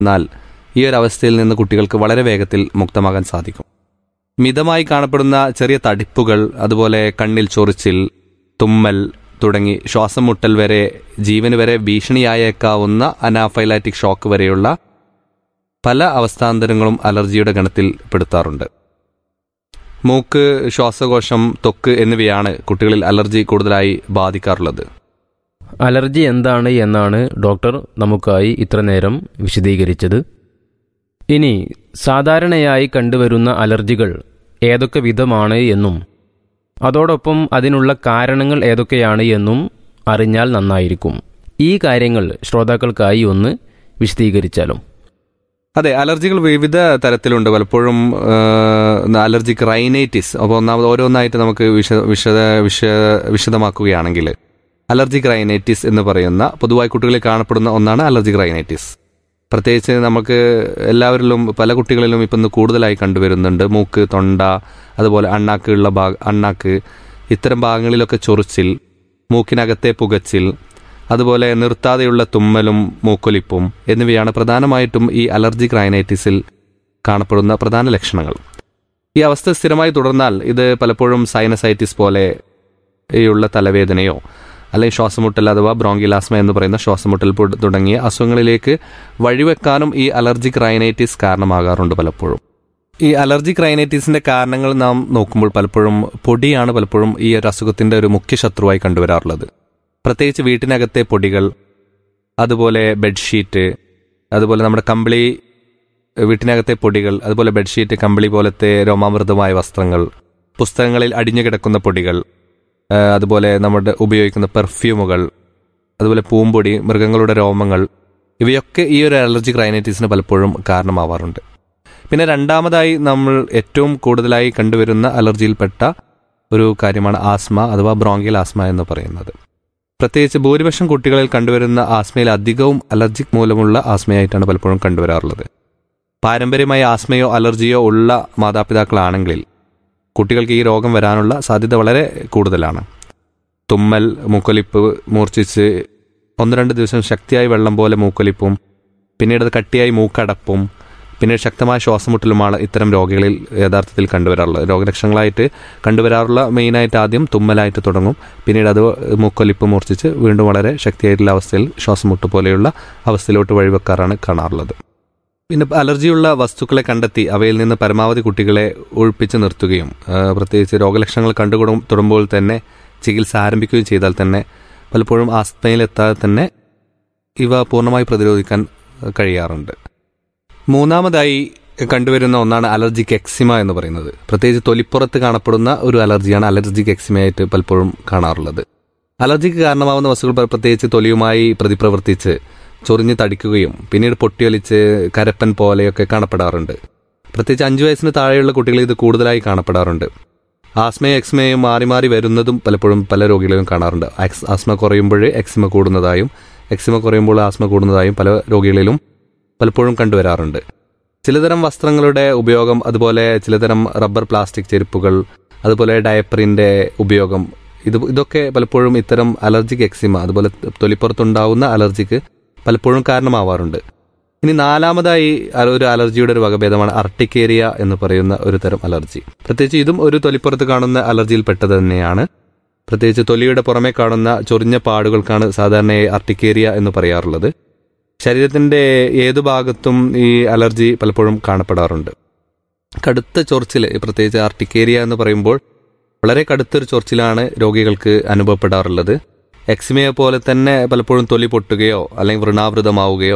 എന്നാൽ ഈ ഒരു അവസ്ഥയിൽ നിന്ന് കുട്ടികൾക്ക് വളരെ വേഗത്തിൽ മുക്തമാകാൻ സാധിക്കും മിതമായി കാണപ്പെടുന്ന ചെറിയ തടിപ്പുകൾ അതുപോലെ കണ്ണിൽ ചൊറിച്ചിൽ തുമ്മൽ തുടങ്ങി ശ്വാസം മുട്ടൽ വരെ ജീവന് വരെ ഭീഷണിയായേക്കാവുന്ന അനാഫൈലാറ്റിക് ഷോക്ക് വരെയുള്ള പല അവസ്ഥാന്തരങ്ങളും അലർജിയുടെ ഗണത്തിൽ പെടുത്താറുണ്ട് മൂക്ക് ശ്വാസകോശം ത്വക്ക് എന്നിവയാണ് കുട്ടികളിൽ അലർജി കൂടുതലായി ബാധിക്കാറുള്ളത് അലർജി എന്താണ് എന്നാണ് ഡോക്ടർ നമുക്കായി ഇത്ര നേരം വിശദീകരിച്ചത് ഇനി സാധാരണയായി കണ്ടുവരുന്ന അലർജികൾ ഏതൊക്കെ വിധമാണ് എന്നും അതോടൊപ്പം അതിനുള്ള കാരണങ്ങൾ ഏതൊക്കെയാണ് എന്നും അറിഞ്ഞാൽ നന്നായിരിക്കും ഈ കാര്യങ്ങൾ ശ്രോതാക്കൾക്കായി ഒന്ന് വിശദീകരിച്ചാലും അതെ അലർജികൾ വിവിധ തരത്തിലുണ്ട് പലപ്പോഴും അലർജിക് റൈനൈറ്റിസ് അപ്പോൾ ഒന്നാമത് ഓരോന്നായിട്ട് നമുക്ക് വിശ വിശദ വിശ വിശദമാക്കുകയാണെങ്കിൽ അലർജിക് റൈനൈറ്റിസ് എന്ന് പറയുന്ന പൊതുവായി കുട്ടികളിൽ കാണപ്പെടുന്ന ഒന്നാണ് അലർജിക് റൈനൈറ്റിസ് പ്രത്യേകിച്ച് നമുക്ക് എല്ലാവരിലും പല കുട്ടികളിലും ഇപ്പം ഇന്ന് കൂടുതലായി കണ്ടുവരുന്നുണ്ട് മൂക്ക് തൊണ്ട അതുപോലെ അണ്ണാക്ക് ഉള്ള ഭാഗ അണ്ണാക്ക് ഇത്തരം ഭാഗങ്ങളിലൊക്കെ ചൊറിച്ചിൽ മൂക്കിനകത്തെ പുകച്ചിൽ അതുപോലെ നിർത്താതെയുള്ള തുമ്മലും മൂക്കൊലിപ്പും എന്നിവയാണ് പ്രധാനമായിട്ടും ഈ അലർജിക് റൈനൈറ്റിസിൽ കാണപ്പെടുന്ന പ്രധാന ലക്ഷണങ്ങൾ ഈ അവസ്ഥ സ്ഥിരമായി തുടർന്നാൽ ഇത് പലപ്പോഴും സൈനസൈറ്റിസ് പോലെ ഉള്ള തലവേദനയോ അല്ലെങ്കിൽ ശ്വാസമുട്ടൽ അഥവാ ബ്രോങ്കിലാസ്മ എന്ന് പറയുന്ന ശ്വാസമുട്ടൽ പൊ- തുടങ്ങിയ അസുഖങ്ങളിലേക്ക് വഴിവെക്കാനും ഈ അലർജിക് റൈനൈറ്റിസ് കാരണമാകാറുണ്ട് പലപ്പോഴും ഈ അലർജിക് റൈനൈറ്റിസിന്റെ കാരണങ്ങൾ നാം നോക്കുമ്പോൾ പലപ്പോഴും പൊടിയാണ് പലപ്പോഴും ഈ ഒരു അസുഖത്തിന്റെ ഒരു മുഖ്യ ശത്രുവായി കണ്ടുവരാറുള്ളത് പ്രത്യേകിച്ച് വീട്ടിനകത്തെ പൊടികൾ അതുപോലെ ബെഡ്ഷീറ്റ് അതുപോലെ നമ്മുടെ കമ്പിളി വീട്ടിനകത്തെ പൊടികൾ അതുപോലെ ബെഡ്ഷീറ്റ് കമ്പിളി പോലത്തെ രോമാമൃതമായ വസ്ത്രങ്ങൾ പുസ്തകങ്ങളിൽ അടിഞ്ഞു കിടക്കുന്ന പൊടികൾ ആ, അതുപോലെ നമ്മുടെ ഉപയോഗിക്കുന്ന പെർഫ്യൂമുകൾ അതുപോലെ പൂമ്പൊടി മൃഗങ്ങളുടെ രോമങ്ങൾ ഇവയൊക്കെ ഈ ഒരു അലർജിക് റൈനൈറ്റിസിന് പലപ്പോഴും കാരണമാവാറുണ്ട് പിന്നെ രണ്ടാമതായി നമ്മൾ ഏറ്റവും കൂടുതലായി കണ്ടുവരുന്ന അലർജിയിൽപ്പെട്ട ഒരു കാര്യമാണ് ആസ്മ അഥവാ ബ്രോങ്കിയൽ ആസ്മ എന്ന് പറയുന്നത് പ്രത്യേകിച്ച് ഭൂരിപക്ഷം കുട്ടികളിൽ കണ്ടുവരുന്ന ആസ്മയിൽ അധികവും അലർജിക് മൂലമുള്ള ആസ്മയായിട്ടാണ് പലപ്പോഴും കണ്ടുവരാറുള്ളത് പാരമ്പര്യമായ ആസ്മയോ അലർജിയോ ഉള്ള മാതാപിതാക്കളാണെങ്കിൽ കുട്ടികൾക്ക് ഈ രോഗം വരാനുള്ള സാധ്യത വളരെ കൂടുതലാണ് തുമ്മൽ മൂക്കൊലിപ്പ് മൂർച്ഛിച്ച് ഒന്ന് രണ്ട് ദിവസം ശക്തിയായി വെള്ളം പോലെ മൂക്കൊലിപ്പും പിന്നീട് അത് കട്ടിയായി മൂക്കടപ്പും പിന്നീട് ശക്തമായ ശ്വാസമുട്ടലുമാണ് ഇത്തരം രോഗികളിൽ യഥാർത്ഥത്തിൽ കണ്ടുവരാറുള്ളത് രോഗലക്ഷണങ്ങളായിട്ട് കണ്ടുവരാറുള്ള മെയിനായിട്ട് ആദ്യം തുമ്മലായിട്ട് തുടങ്ങും പിന്നീട് അത് മൂക്കൊലിപ്പ് മൂർച്ഛിച്ച് വീണ്ടും വളരെ ശക്തിയായിട്ടുള്ള അവസ്ഥയിൽ ശ്വാസമുട്ട് പോലെയുള്ള അവസ്ഥയിലോട്ട് വഴിവെക്കാറാണ് കാണാറുള്ളത് പിന്നെ അലർജിയുള്ള വസ്തുക്കളെ കണ്ടെത്തി അവയിൽ നിന്ന് പരമാവധി കുട്ടികളെ ഒഴിപ്പിച്ച് നിർത്തുകയും ആ, പ്രത്യേകിച്ച് രോഗലക്ഷണങ്ങൾ കണ്ടുകൊടും തുടങ്ങുമ്പോൾ തന്നെ ചികിത്സ ആരംഭിക്കുകയും ചെയ്താൽ തന്നെ പലപ്പോഴും ആസ്മയിലെത്താതെ തന്നെ ഇവ പൂർണ്ണമായി പ്രതിരോധിക്കാൻ കഴിയാറുണ്ട് മൂന്നാമതായി കണ്ടുവരുന്ന ഒന്നാണ് അലർജിക് എക്സിമ എന്ന് പറയുന്നത് പ്രത്യേകിച്ച് തൊലിപ്പുറത്ത് കാണപ്പെടുന്ന ഒരു അലർജിയാണ് അലർജിക് എക്സിമയായിട്ട് പലപ്പോഴും കാണാറുള്ളത് അലർജിക്ക് കാരണമാവുന്ന വസ്തുക്കൾ പ്ര- പ്രത്യേകിച്ച് തൊലിയുമായി പ്രതിപ്രവർത്തിച്ച് ചൊറിഞ്ഞ് തടിക്കുകയും പിന്നീട് പൊട്ടിയൊലിച്ച് കരപ്പൻ പോലെയൊക്കെ കാണപ്പെടാറുണ്ട് പ്രത്യേകിച്ച് അഞ്ചു വയസ്സിന് താഴെയുള്ള കുട്ടികളിൽ ഇത് കൂടുതലായി കാണപ്പെടാറുണ്ട് ആസ്മയും എക്സ്മയും മാറി മാറി വരുന്നതും പലപ്പോഴും പല രോഗികളിലും കാണാറുണ്ട് എക്സ് ആസ്മ കുറയുമ്പോൾ എക്സിമ കൂടുന്നതായും എക്സിമ കുറയുമ്പോൾ ആസ്മ കൂടുന്നതായും പല രോഗികളിലും പലപ്പോഴും കണ്ടുവരാറുണ്ട് ചിലതരം വസ്ത്രങ്ങളുടെ ഉപയോഗം അതുപോലെ ചിലതരം റബ്ബർ പ്ലാസ്റ്റിക് ചെരുപ്പുകൾ അതുപോലെ ഡയപ്പറിന്റെ ഉപയോഗം ഇത് ഇതൊക്കെ പലപ്പോഴും ഇത്തരം അലർജിക് എക്സിമ അതുപോലെ തൊലിപ്പുറത്തുണ്ടാവുന്ന അലർജിക്ക് പലപ്പോഴും കാരണമാവാറുണ്ട് ഇനി നാലാമതായി അ- ഒരു അലർജിയുടെ ഒരു വകഭേദമാണ് അർട്ടിക്കേരിയ എന്ന് പറയുന്ന ഒരു തരം അലർജി പ്രത്യേകിച്ച് ഇതും ഒരു തൊലിപ്പുറത്ത് കാണുന്ന അലർജിയിൽപ്പെട്ടത് തന്നെയാണ് പ്രത്യേകിച്ച് തൊലിയുടെ പുറമെ കാണുന്ന ചൊറിഞ്ഞ പാടുകൾക്കാണ് സാധാരണയായി അർട്ടിക്കേരിയ എന്ന് പറയാറുള്ളത് ശരീരത്തിന്റെ ഏതു ഭാഗത്തും ഈ അലർജി പലപ്പോഴും കാണപ്പെടാറുണ്ട് കടുത്ത ചൊറിച്ചിൽ പ്രത്യേകിച്ച് ആർട്ടിക്കേരിയ എന്ന് പറയുമ്പോൾ വളരെ കടുത്തൊരു ചൊറിച്ചിലാണ് രോഗികൾക്ക് അനുഭവപ്പെടാറുള്ളത് എക്സിമയെ പോലെ തന്നെ പലപ്പോഴും തൊലി പൊട്ടുകയോ അല്ലെങ്കിൽ വൃണാവൃതമാവുകയോ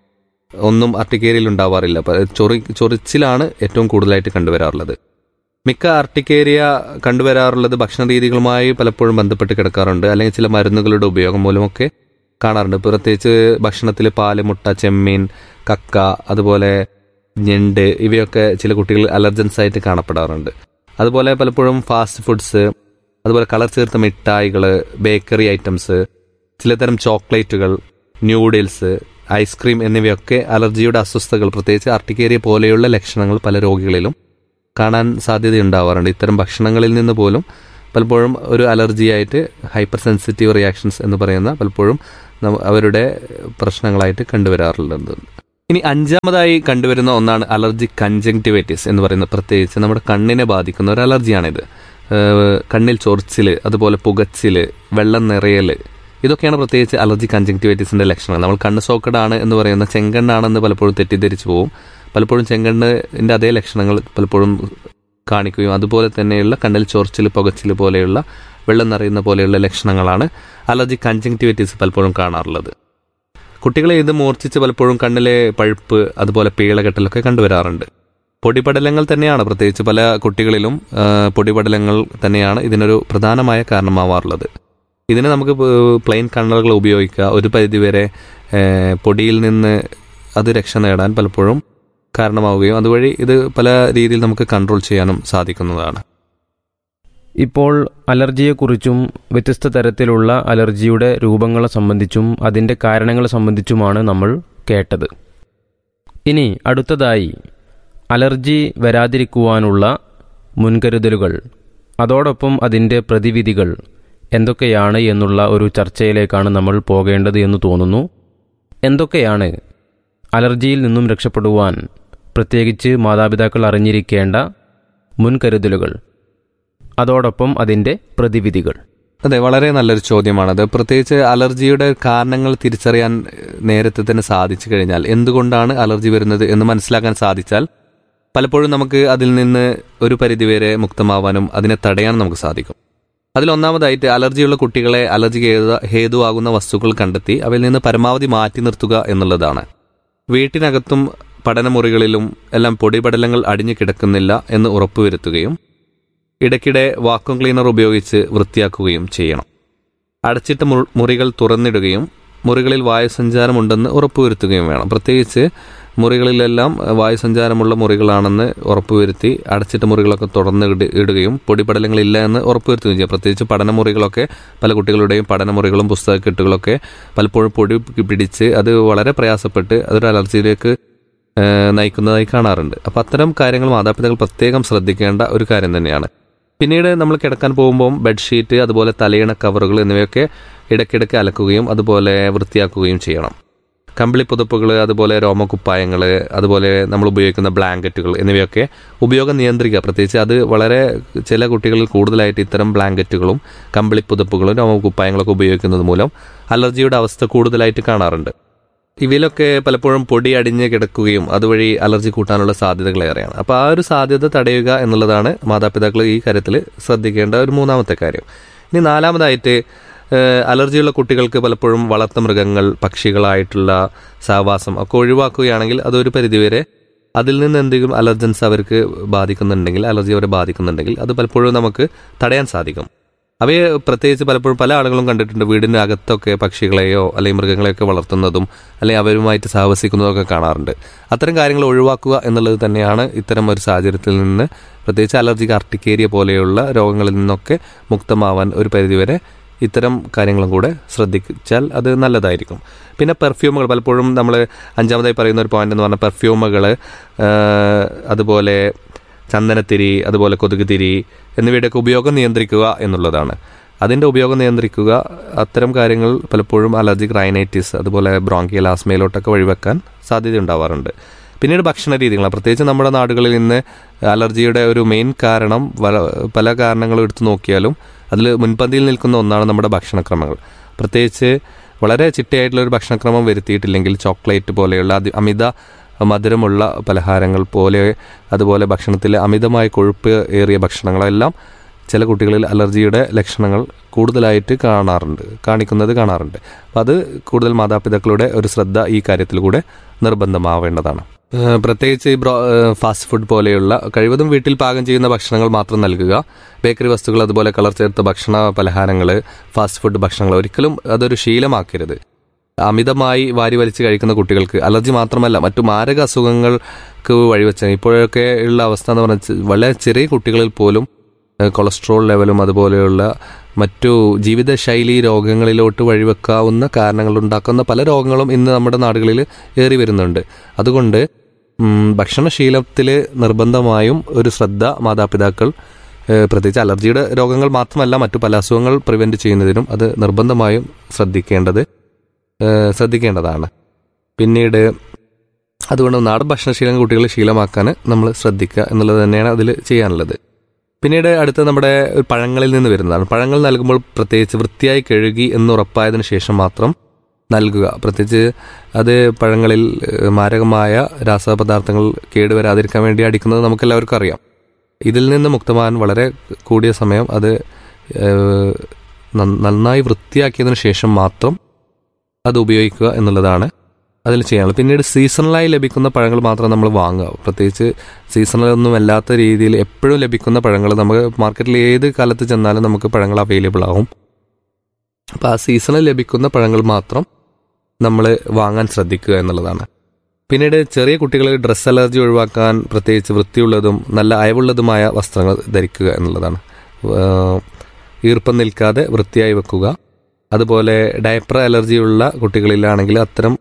ഒന്നും അർട്ടിക്കേരിയയിൽ ഉണ്ടാവാറില്ല പ- ചൊറി ചൊറിച്ചിലാണ് ഏറ്റവും കൂടുതലായിട്ട് കണ്ടുവരാറുള്ളത് മിക്ക ആർട്ടിക്കേരിയ കണ്ടുവരാറുള്ളത് ഭക്ഷണ രീതികളുമായി പലപ്പോഴും ബന്ധപ്പെട്ട് കിടക്കാറുണ്ട് അല്ലെങ്കിൽ ചില മരുന്നുകളുടെ ഉപയോഗം മൂലമൊക്കെ കാണാറുണ്ട് പ്രത്യേകിച്ച് ഭക്ഷണത്തിൽ പാല് മുട്ട ചെമ്മീൻ കക്ക അതുപോലെ ഞണ്ട് ഇവയൊക്കെ ചില കുട്ടികൾ അലർജൻസ് ആയിട്ട് കാണപ്പെടാറുണ്ട് അതുപോലെ പലപ്പോഴും ഫാസ്റ്റ് ഫുഡ്സ് അതുപോലെ കളർ ചേർത്ത മിഠായികൾ ബേക്കറി ഐറ്റംസ് ചിലതരം ചോക്ലേറ്റുകൾ ന്യൂഡിൽസ് ഐസ്ക്രീം എന്നിവയൊക്കെ അലർജിയുടെ അസ്വസ്ഥതകൾ പ്രത്യേകിച്ച് ആർട്ടിക്കേരിയ പോലെയുള്ള ലക്ഷണങ്ങൾ പല രോഗികളിലും കാണാൻ സാധ്യതയുണ്ടാവാറുണ്ട് ഇത്തരം ഭക്ഷണങ്ങളിൽ നിന്ന് പോലും പലപ്പോഴും ഒരു അലർജിയായിട്ട് ഹൈപ്പർ സെൻസിറ്റീവ് റിയാക്ഷൻസ് എന്ന് പറയുന്ന പലപ്പോഴും നമ്മ- അവരുടെ പ്രശ്നങ്ങളായിട്ട് കണ്ടുവരാറുള്ളത് ഇനി അഞ്ചാമതായി കണ്ടുവരുന്ന ഒന്നാണ് അലർജി കൺജങ്ക്ടിവൈറ്റിസ് എന്ന് പറയുന്നത് പ്രത്യേകിച്ച് നമ്മുടെ കണ്ണിനെ ബാധിക്കുന്ന ഒരു അലർജിയാണിത് ഏഹ് കണ്ണിൽ ചൊറിച്ചില് അതുപോലെ പുകച്ചില് വെള്ളം നിറയല് ഇതൊക്കെയാണ് പ്രത്യേകിച്ച് അലർജി കൺജങ്ക്ടിവൈറ്റിസിന്റെ ലക്ഷണങ്ങൾ നമ്മൾ കണ്ണ് സോക്കഡാണ് എന്ന് പറയുന്ന ചെങ്കണ്ണാണെന്ന് പലപ്പോഴും തെറ്റിദ്ധരിച്ചു പോകും പലപ്പോഴും ചെങ്കണ്ണിന്റെ അതേ ലക്ഷണങ്ങൾ പലപ്പോഴും കാണിക്കുകയും അതുപോലെ തന്നെയുള്ള കണ്ണിൽ ചൊറിച്ചിൽ പുകച്ചിൽ പോലെയുള്ള വെള്ളം നിറയുന്ന പോലെയുള്ള ലക്ഷണങ്ങളാണ് അലർജി കൺജങ്ക്ടിവൈറ്റിസ് പലപ്പോഴും കാണാറുള്ളത് കുട്ടികളെ ഇത് മൂർച്ഛിച്ച് പലപ്പോഴും കണ്ണിലെ പഴുപ്പ് അതുപോലെ പീളകെട്ടലൊക്കെ കണ്ടുവരാറുണ്ട് പൊടിപടലങ്ങൾ തന്നെയാണ് പ്രത്യേകിച്ച് പല കുട്ടികളിലും ആ, പൊടിപടലങ്ങൾ തന്നെയാണ് ഇതിനൊരു പ്രധാനമായ കാരണമാവാറുള്ളത് ഇതിന് നമുക്ക് പ്ലെയിൻ കണ്ണറുകൾ ഉപയോഗിക്കുക ഒരു പരിധിവരെ ഏ, പൊടിയിൽ നിന്ന് അത് രക്ഷ നേടാൻ പലപ്പോഴും കാരണമാവുകയും അതുവഴി ഇത് പല രീതിയിൽ നമുക്ക് കൺട്രോൾ ചെയ്യാനും സാധിക്കുന്നതാണ് ഇപ്പോൾ അലർജിയെക്കുറിച്ചും വ്യത്യസ്ത തരത്തിലുള്ള അലർജിയുടെ രൂപങ്ങളെ സംബന്ധിച്ചും അതിൻ്റെ കാരണങ്ങളെ സംബന്ധിച്ചുമാണ് നമ്മൾ കേട്ടത് ഇനി അടുത്തതായി അലർജി വരാതിരിക്കുവാനുള്ള മുൻകരുതലുകൾ അതോടൊപ്പം അതിൻ്റെ പ്രതിവിധികൾ എന്തൊക്കെയാണ് എന്നുള്ള ഒരു ചർച്ചയിലേക്കാണ് നമ്മൾ പോകേണ്ടത് എന്ന് തോന്നുന്നു എന്തൊക്കെയാണ് അലർജിയിൽ നിന്നും രക്ഷപ്പെടുവാൻ പ്രത്യേകിച്ച് മാതാപിതാക്കൾ അറിഞ്ഞിരിക്കേണ്ട മുൻകരുതലുകൾ അതോടൊപ്പം അതിൻ്റെ പ്രതിവിധികൾ അതെ വളരെ നല്ലൊരു ചോദ്യമാണത് പ്രത്യേകിച്ച് അലർജിയുടെ കാരണങ്ങൾ തിരിച്ചറിയാൻ ഏഹ്, നേരത്തെ തന്നെ സാധിച്ചു കഴിഞ്ഞാൽ എന്തുകൊണ്ടാണ് അലർജി വരുന്നത് എന്ന് മനസ്സിലാക്കാൻ സാധിച്ചാൽ പലപ്പോഴും നമുക്ക് അതിൽ നിന്ന് ഒരു പരിധിവരെ മുക്തമാവാനും അതിനെ തടയാനും നമുക്ക് സാധിക്കും അതിൽ ഒന്നാമതായിട്ട് അലർജിയുള്ള കുട്ടികളെ അലർജിക്ക് ഹേതു ഹേതുവാകുന്ന വസ്തുക്കൾ കണ്ടെത്തി അവയിൽ നിന്ന് പരമാവധി മാറ്റി നിർത്തുക എന്നുള്ളതാണ് വീട്ടിനകത്തും പഠനമുറികളിലും എല്ലാം പൊടിപടലങ്ങൾ അടിഞ്ഞു കിടക്കുന്നില്ല എന്ന് ഉറപ്പുവരുത്തുകയും ഇടയ്ക്കിടെ വാക്വം ക്ലീനർ ഉപയോഗിച്ച് വൃത്തിയാക്കുകയും ചെയ്യണം അടച്ചിട്ട മു- മുറികൾ തുറന്നിടുകയും മുറികളിൽ വായുസഞ്ചാരമുണ്ടെന്ന് ഉറപ്പുവരുത്തുകയും വേണം പ്രത്യേകിച്ച് മുറികളിലെല്ലാം അഹ്, വായുസഞ്ചാരമുള്ള മുറികളാണെന്ന് ഉറപ്പുവരുത്തി അടച്ചിട്ട മുറികളൊക്കെ തുറന്ന് ഇട- ഇടുകയും പൊടിപടലങ്ങളില്ല എന്ന് ഉറപ്പുവരുത്തുകയും ചെയ്യുക പ്രത്യേകിച്ച് പഠനമുറികളൊക്കെ പല കുട്ടികളുടെയും പഠനമുറികളും പുസ്തകക്കെട്ടുകളൊക്കെ പലപ്പോഴും പൊടി പിടിച്ച് അത് വളരെ പ്രയാസപ്പെട്ട് അതൊരു അലർജിയിലേക്ക് ഏഹ്, നയിക്കുന്നതായി കാണാറുണ്ട് അപ്പം അത്തരം കാര്യങ്ങൾ മാതാപിതാക്കൾ പ്രത്യേകം ശ്രദ്ധിക്കേണ്ട ഒരു കാര്യം തന്നെയാണ് പിന്നീട് നമ്മൾ കിടക്കാൻ പോകുമ്പോൾ ബെഡ്ഷീറ്റ് അതുപോലെ തലയിണ കവറുകൾ എന്നിവയൊക്കെ ഇടയ്ക്കിടയ്ക്ക് അലക്കുകയും അതുപോലെ വൃത്തിയാക്കുകയും ചെയ്യണം കമ്പിളി പുതപ്പുകൾ അതുപോലെ രോമകുപ്പായങ്ങൾ അതുപോലെ നമ്മൾ ഉപയോഗിക്കുന്ന ബ്ലാങ്കറ്റുകൾ എന്നിവയൊക്കെ ഉപയോഗം നിയന്ത്രിക്കുക പ്രത്യേകിച്ച് അത് വളരെ ചില കുട്ടികളിൽ കൂടുതലായിട്ട് ഇത്തരം ബ്ലാങ്കറ്റുകളും കമ്പിളി പുതപ്പുകളും രോമകുപ്പായങ്ങളൊക്കെ ഉപയോഗിക്കുന്നത് മൂലം അലർജിയുടെ അവസ്ഥ കൂടുതലായിട്ട് കാണാറുണ്ട് ഇവയിലൊക്കെ പലപ്പോഴും പൊടി അടിഞ്ഞ് കിടക്കുകയും അതുവഴി അലർജി കൂട്ടാനുള്ള സാധ്യതകൾ ഏറെയാണ് അപ്പോൾ ആ ഒരു സാധ്യത തടയുക എന്നുള്ളതാണ് മാതാപിതാക്കൾ ഈ കാര്യത്തിൽ ശ്രദ്ധിക്കേണ്ട ഒരു മൂന്നാമത്തെ കാര്യം ഇനി നാലാമതായിട്ട് ഏഹ്, അലർജിയുള്ള കുട്ടികൾക്ക് പലപ്പോഴും വളർത്ത മൃഗങ്ങൾ പക്ഷികളായിട്ടുള്ള സഹവാസം ഒക്കെ ഒഴിവാക്കുകയാണെങ്കിൽ അതൊരു പരിധിവരെ അതിൽ നിന്ന് എന്തെങ്കിലും അലർജൻസ് അവർക്ക് ബാധിക്കുന്നുണ്ടെങ്കിൽ അലർജി അവരെ ബാധിക്കുന്നുണ്ടെങ്കിൽ അത് പലപ്പോഴും നമുക്ക് തടയാൻ സാധിക്കും അവയെ പ്രത്യേകിച്ച് പലപ്പോഴും പല ആളുകളും കണ്ടിട്ടുണ്ട് വീടിന് അകത്തൊക്കെ പക്ഷികളെയോ അല്ലെങ്കിൽ മൃഗങ്ങളെയൊക്കെ വളർത്തുന്നതും അല്ലെങ്കിൽ അവരുമായിട്ട് സഹവസിക്കുന്നതൊക്കെ കാണാറുണ്ട് അത്തരം കാര്യങ്ങൾ ഒഴിവാക്കുക എന്നുള്ളത് തന്നെയാണ് ഇത്തരം ഒരു സാഹചര്യത്തിൽ നിന്ന് പ്രത്യേകിച്ച് അലർജിക് ആർട്ടിക്കേരിയ പോലെയുള്ള രോഗങ്ങളിൽ നിന്നൊക്കെ മുക്തമാവാൻ ഒരു പരിധിവരെ ഇത്തരം കാര്യങ്ങളും കൂടെ ശ്രദ്ധിച്ചാൽ അത് നല്ലതായിരിക്കും പിന്നെ പെർഫ്യൂമുകൾ പലപ്പോഴും നമ്മൾ അഞ്ചാമതായി പറയുന്ന ഒരു പോയിന്റ് എന്ന് പറഞ്ഞാൽ പെർഫ്യൂമുകൾ അതുപോലെ ചന്ദനത്തിരി അതുപോലെ കൊതുകുതിരി എന്നിവയുടെയൊക്കെ ഉപയോഗം നിയന്ത്രിക്കുക എന്നുള്ളതാണ് അതിൻ്റെ ഉപയോഗം നിയന്ത്രിക്കുക അത്തരം കാര്യങ്ങൾ പലപ്പോഴും അലർജിക് റൈനൈറ്റിസ് അതുപോലെ ബ്രോങ്കിയൽ ആസ്മയിലോട്ടൊക്കെ വഴിവെക്കാൻ സാധ്യത ഉണ്ടാവാറുണ്ട് പിന്നീട് ഭക്ഷണ രീതികളാണ് പ്രത്യേകിച്ച് നമ്മുടെ നാടുകളിൽ ഇന്ന് അലർജിയുടെ ഒരു മെയിൻ കാരണം വല- പല കാരണങ്ങളും എടുത്തു നോക്കിയാലും അതിൽ മുൻപന്തിയിൽ നിൽക്കുന്ന ഒന്നാണ് നമ്മുടെ ഭക്ഷണക്രമങ്ങൾ പ്രത്യേകിച്ച് വളരെ ചിട്ടയായിട്ടുള്ള ഒരു ഭക്ഷണക്രമം വരുത്തിയിട്ടില്ലെങ്കിൽ ചോക്ലേറ്റ് പോലെയുള്ള അതി അമിത മധുരമുള്ള പലഹാരങ്ങൾ പോലെ അതുപോലെ ഭക്ഷണത്തിലെ അമിതമായ കൊഴുപ്പ് ഏറിയ ഭക്ഷണങ്ങളെല്ലാം ചില കുട്ടികളിൽ അലർജിയുടെ ലക്ഷണങ്ങൾ കൂടുതലായിട്ട് കാണാറുണ്ട് കാണിക്കുന്നത് കാണാറുണ്ട് അപ്പം അത് കൂടുതൽ മാതാപിതാക്കളുടെ ഒരു ശ്രദ്ധ ഈ കാര്യത്തിൽ കൂടെ നിർബന്ധമാവേണ്ടതാണ് ഏഹ് പ്രത്യേകിച്ച് ഈ ബ്രോ ഏഹ് ഫാസ്റ്റ് ഫുഡ് പോലെയുള്ള കഴിവതും വീട്ടിൽ പാകം ചെയ്യുന്ന ഭക്ഷണങ്ങൾ മാത്രം നൽകുക ബേക്കറി വസ്തുക്കൾ അതുപോലെ കളർ ചേർത്ത ഭക്ഷണ പലഹാരങ്ങൾ ഫാസ്റ്റ് ഫുഡ് ഭക്ഷണങ്ങൾ ഒരിക്കലും അതൊരു ശീലമാക്കരുത് അമിതമായി വാരി വലിച്ച് കഴിക്കുന്ന കുട്ടികൾക്ക് അലർജി മാത്രമല്ല മറ്റു മാരക അസുഖങ്ങൾക്ക് വഴിവെച്ച ഇപ്പോഴൊക്കെ ഉള്ള അവസ്ഥ എന്ന് പറഞ്ഞാൽ വളരെ ചെറിയ കുട്ടികളിൽ പോലും ഏഹ് കൊളസ്ട്രോൾ ലെവലും അതുപോലെയുള്ള മറ്റു ജീവിതശൈലി രോഗങ്ങളിലോട്ട് വഴിവെക്കാവുന്ന കാരണങ്ങൾ ഉണ്ടാക്കുന്ന പല രോഗങ്ങളും ഇന്ന് നമ്മുടെ നാടുകളിൽ ഏറി വരുന്നുണ്ട് അതുകൊണ്ട് ഉം, ഭക്ഷണശീലത്തിൽ നിർബന്ധമായും ഒരു ശ്രദ്ധ മാതാപിതാക്കൾ ഏഹ്, പ്രത്യേകിച്ച് അലർജിയുടെ രോഗങ്ങൾ മാത്രമല്ല മറ്റു പല അസുഖങ്ങൾ പ്രിവെന്റ് ചെയ്യുന്നതിനും അത് നിർബന്ധമായും ശ്രദ്ധിക്കേണ്ടത് ഏഹ്, ശ്രദ്ധിക്കേണ്ടതാണ് പിന്നീട് അതുകൊണ്ട് നാടൻ ഭക്ഷണശീലം കുട്ടികൾ ശീലമാക്കാൻ നമ്മൾ ശ്രദ്ധിക്കുക എന്നുള്ളത് തന്നെയാണ് അതിൽ ചെയ്യാനുള്ളത് പിന്നീട് അടുത്ത് നമ്മുടെ പഴങ്ങളിൽ നിന്ന് വരുന്നതാണ് പഴങ്ങൾ നൽകുമ്പോൾ പ്രത്യേകിച്ച് വൃത്തിയായി കഴുകി എന്ന് ഉറപ്പായതിനു ശേഷം മാത്രം നൽകുക പ്രത്യേകിച്ച് അത് പഴങ്ങളിൽ ഏഹ്, മാരകമായ രാസപദാർത്ഥങ്ങൾ കേടുവരാതിരിക്കാൻ വേണ്ടി അടിക്കുന്നത് നമുക്കെല്ലാവർക്കും അറിയാം ഇതിൽ നിന്ന് മുക്തമാകാൻ വളരെ കൂടിയ സമയം അത് ഏഹ്, നന്ന- നന്നായി വൃത്തിയാക്കിയതിനു ശേഷം മാത്രം അത് ഉപയോഗിക്കുക എന്നുള്ളതാണ് അതിൽ ചെയ്യാനുള്ളത് പിന്നീട് സീസണലായി ലഭിക്കുന്ന പഴങ്ങൾ മാത്രം നമ്മൾ വാങ്ങുക പ്രത്യേകിച്ച് സീസണലൊന്നും അല്ലാത്ത രീതിയിൽ എപ്പോഴും ലഭിക്കുന്ന പഴങ്ങൾ നമുക്ക് മാർക്കറ്റിൽ ഏത് കാലത്ത് ചെന്നാലും നമുക്ക് പഴങ്ങൾ അവൈലബിൾ ആവും അപ്പോൾ ആ സീസണിൽ ലഭിക്കുന്ന പഴങ്ങൾ മാത്രം നമ്മൾ വാങ്ങാൻ ശ്രദ്ധിക്കുക എന്നുള്ളതാണ് പിന്നീട് ചെറിയ കുട്ടികൾ ഡ്രസ് അലർജി ഒഴിവാക്കാൻ പ്രത്യേകിച്ച് വൃത്തിയുള്ളതും നല്ല അയവുള്ളതുമായ വസ്ത്രങ്ങൾ ധരിക്കുക എന്നുള്ളതാണ് ഏഹ് ഈർപ്പം നിൽക്കാതെ വൃത്തിയായി വെക്കുക അതുപോലെ ഡയപ്പർ അലർജിയുള്ള കുട്ടികളിലാണെങ്കിൽ അത്തരം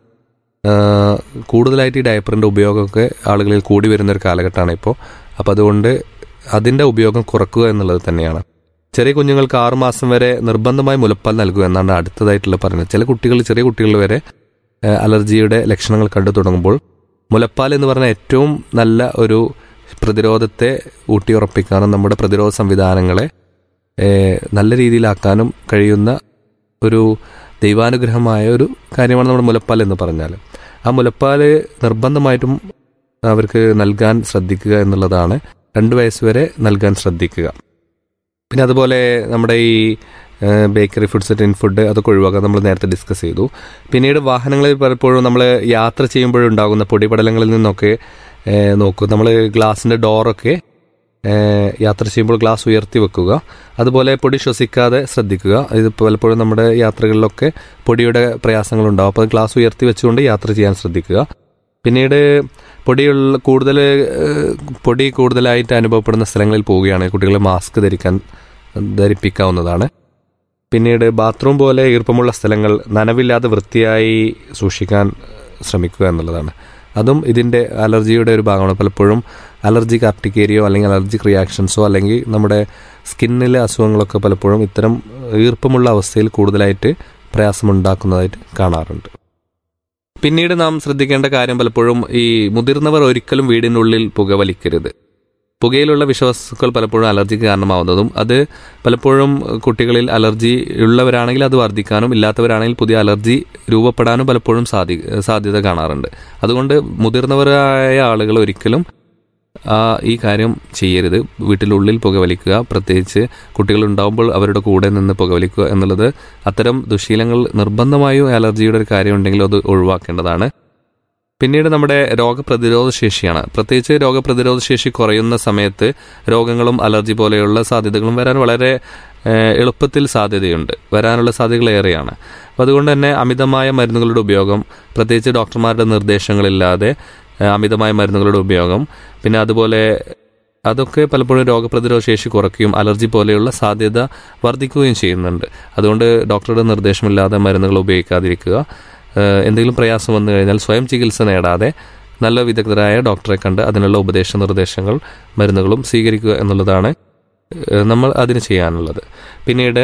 ഏഹ് കൂടുതലായിട്ട് ഈ ഡയപ്പറിൻ്റെ ഉപയോഗമൊക്കെ ആളുകളിൽ കൂടി വരുന്ന ഒരു കാലഘട്ടമാണ് ഇപ്പോൾ അപ്പോൾ അതുകൊണ്ട് അതിൻ്റെ ഉപയോഗം കുറക്കുക എന്നുള്ളത് തന്നെയാണ് ചെറിയ കുഞ്ഞുങ്ങൾക്ക് ആറുമാസം വരെ നിർബന്ധമായി മുലപ്പാൽ നൽകുക എന്നാണ് അടുത്തതായിട്ടുള്ള പറയുന്നത് ചില കുട്ടികൾ ചെറിയ കുട്ടികൾ വരെ ഏഹ് അലർജിയുടെ ലക്ഷണങ്ങൾ കണ്ടു തുടങ്ങുമ്പോൾ മുലപ്പാൽ എന്ന് പറഞ്ഞാൽ ഏറ്റവും നല്ല ഒരു പ്രതിരോധത്തെ ഊട്ടിയുറപ്പിക്കാനും നമ്മുടെ പ്രതിരോധ സംവിധാനങ്ങളെ ഏഹ് നല്ല രീതിയിലാക്കാനും കഴിയുന്ന ഒരു ദൈവാനുഗ്രഹമായ ഒരു കാര്യമാണ് നമ്മുടെ മുലപ്പാൽ എന്ന് പറഞ്ഞാൽ ആ മുലപ്പാൽ നിർബന്ധമായിട്ടും അവർക്ക് നൽകാൻ ശ്രദ്ധിക്കുക എന്നുള്ളതാണ് രണ്ട് വയസ്സ് വരെ നൽകാൻ ശ്രദ്ധിക്കുക പിന്നെ അതുപോലെ നമ്മുടെ ഈ ബേക്കറി ഫുഡ്സ് ടിൻ ഫുഡ് അതൊക്കെ ഒഴിവാക്കാൻ നമ്മൾ നേരത്തെ ഡിസ്കസ് ചെയ്തു പിന്നീട് വാഹനങ്ങളിൽ പലപ്പോഴും നമ്മൾ യാത്ര ചെയ്യുമ്പോഴുണ്ടാകുന്ന പൊടിപടലങ്ങളിൽ നിന്നൊക്കെ ഏഹ്, നോക്കൂ നമ്മൾ ഗ്ലാസിൻ്റെ ഡോറൊക്കെ ഏഹ്, യാത്ര ചെയ്യുമ്പോൾ ഗ്ലാസ് ഉയർത്തി വെക്കുക അതുപോലെ പൊടി ശ്വസിക്കാതെ ശ്രദ്ധിക്കുക ഇത് പലപ്പോഴും നമ്മുടെ യാത്രകളിലൊക്കെ പൊടിയുടെ പ്രയാസങ്ങളുണ്ടാവും അപ്പോൾ ഗ്ലാസ് ഉയർത്തി വെച്ചുകൊണ്ട് യാത്ര ചെയ്യാൻ ശ്രദ്ധിക്കുക പിന്നീട് പൊടിയുള്ള കൂടുതൽ ഏഹ്, പൊടി കൂടുതലായിട്ട് അനുഭവപ്പെടുന്ന സ്ഥലങ്ങളിൽ പോവുകയാണെങ്കിൽ കുട്ടികളെ മാസ്ക് ധരിക്കാൻ ധരിപ്പിക്കാവുന്നതാണ് പിന്നീട് ബാത്റൂം പോലെ ഈർപ്പമുള്ള സ്ഥലങ്ങൾ നനവില്ലാതെ വൃത്തിയായി സൂക്ഷിക്കാൻ ശ്രമിക്കുക എന്നുള്ളതാണ് അതും ഇതിൻ്റെ അലർജിയുടെ ഒരു ഭാഗമാണ് പലപ്പോഴും അലർജിക് ആർട്ടിക്കേരിയോ അല്ലെങ്കിൽ അലർജിക് റിയാക്ഷൻസോ അല്ലെങ്കിൽ നമ്മുടെ സ്കിന്നിലെ അസുഖങ്ങളൊക്കെ പലപ്പോഴും ഇത്തരം ഈർപ്പമുള്ള അവസ്ഥയിൽ കൂടുതലായിട്ട് പ്രയാസമുണ്ടാക്കുന്നതായിട്ട് കാണാറുണ്ട് പിന്നീട് നാം ശ്രദ്ധിക്കേണ്ട കാര്യം പലപ്പോഴും ഈ മുതിർന്നവർ ഒരിക്കലും വീടിനുള്ളിൽ പുകവലിക്കരുത് പുകയിലുള്ള വിഷവസ്തുക്കൾ പലപ്പോഴും അലർജിക്ക് കാരണമാവുന്നതും അത് പലപ്പോഴും കുട്ടികളിൽ അലർജി ഉള്ളവരാണെങ്കിൽ അത് വർദ്ധിക്കാനും ഇല്ലാത്തവരാണെങ്കിൽ പുതിയ അലർജി രൂപപ്പെടാനും പലപ്പോഴും സാധി സാധ്യത കാണാറുണ്ട് അതുകൊണ്ട് മുതിർന്നവരായ ആളുകൾ ഒരിക്കലും ആ ഈ കാര്യം ചെയ്യരുത് വീട്ടിനുള്ളിൽ പുകവലിക്കുക പ്രത്യേകിച്ച് കുട്ടികൾ ഉണ്ടാകുമ്പോൾ അവരുടെ കൂടെ നിന്ന് പുകവലിക്കുക എന്നുള്ളത് അത്തരം ദുശീലങ്ങൾ നിർബന്ധമായും അലർജിയുടെ ഒരു കാര്യം ഉണ്ടെങ്കിൽ അത് ഒഴിവാക്കേണ്ടതാണ് പിന്നീട് നമ്മുടെ രോഗപ്രതിരോധ ശേഷിയാണ് പ്രത്യേകിച്ച് രോഗപ്രതിരോധ ശേഷി കുറയുന്ന സമയത്ത് രോഗങ്ങളും അലർജി പോലെയുള്ള സാധ്യതകളും വരാൻ വളരെ ഏഹ്, എളുപ്പത്തിൽ സാധ്യതയുണ്ട് വരാനുള്ള സാധ്യതകൾ ഏറെയാണ് അപ്പോൾ അതുകൊണ്ട് തന്നെ അമിതമായ മരുന്നുകളുടെ ഉപയോഗം പ്രത്യേകിച്ച് ഡോക്ടർമാരുടെ നിർദ്ദേശങ്ങളില്ലാതെ ഏഹ്, അമിതമായ മരുന്നുകളുടെ ഉപയോഗം പിന്നെ അതുപോലെ അതൊക്കെ പലപ്പോഴും രോഗപ്രതിരോധ ശേഷി കുറയ്ക്കുകയും അലർജി പോലെയുള്ള സാധ്യത വർദ്ധിക്കുകയും ചെയ്യുന്നുണ്ട് അതുകൊണ്ട് ഡോക്ടറുടെ നിർദ്ദേശമില്ലാതെ മരുന്നുകൾ ഉപയോഗിക്കാതിരിക്കുക ഏഹ് എന്തെങ്കിലും പ്രയാസം വന്നു കഴിഞ്ഞാൽ സ്വയം ചികിത്സ നേടാതെ നല്ല വിദഗ്ധരായ ഡോക്ടറെ കണ്ട് അതിനുള്ള ഉപദേശ നിർദ്ദേശങ്ങൾ മരുന്നുകളും സ്വീകരിക്കുക എന്നുള്ളതാണ് ഏഹ് നമ്മൾ അതിന് ചെയ്യാനുള്ളത് പിന്നീട്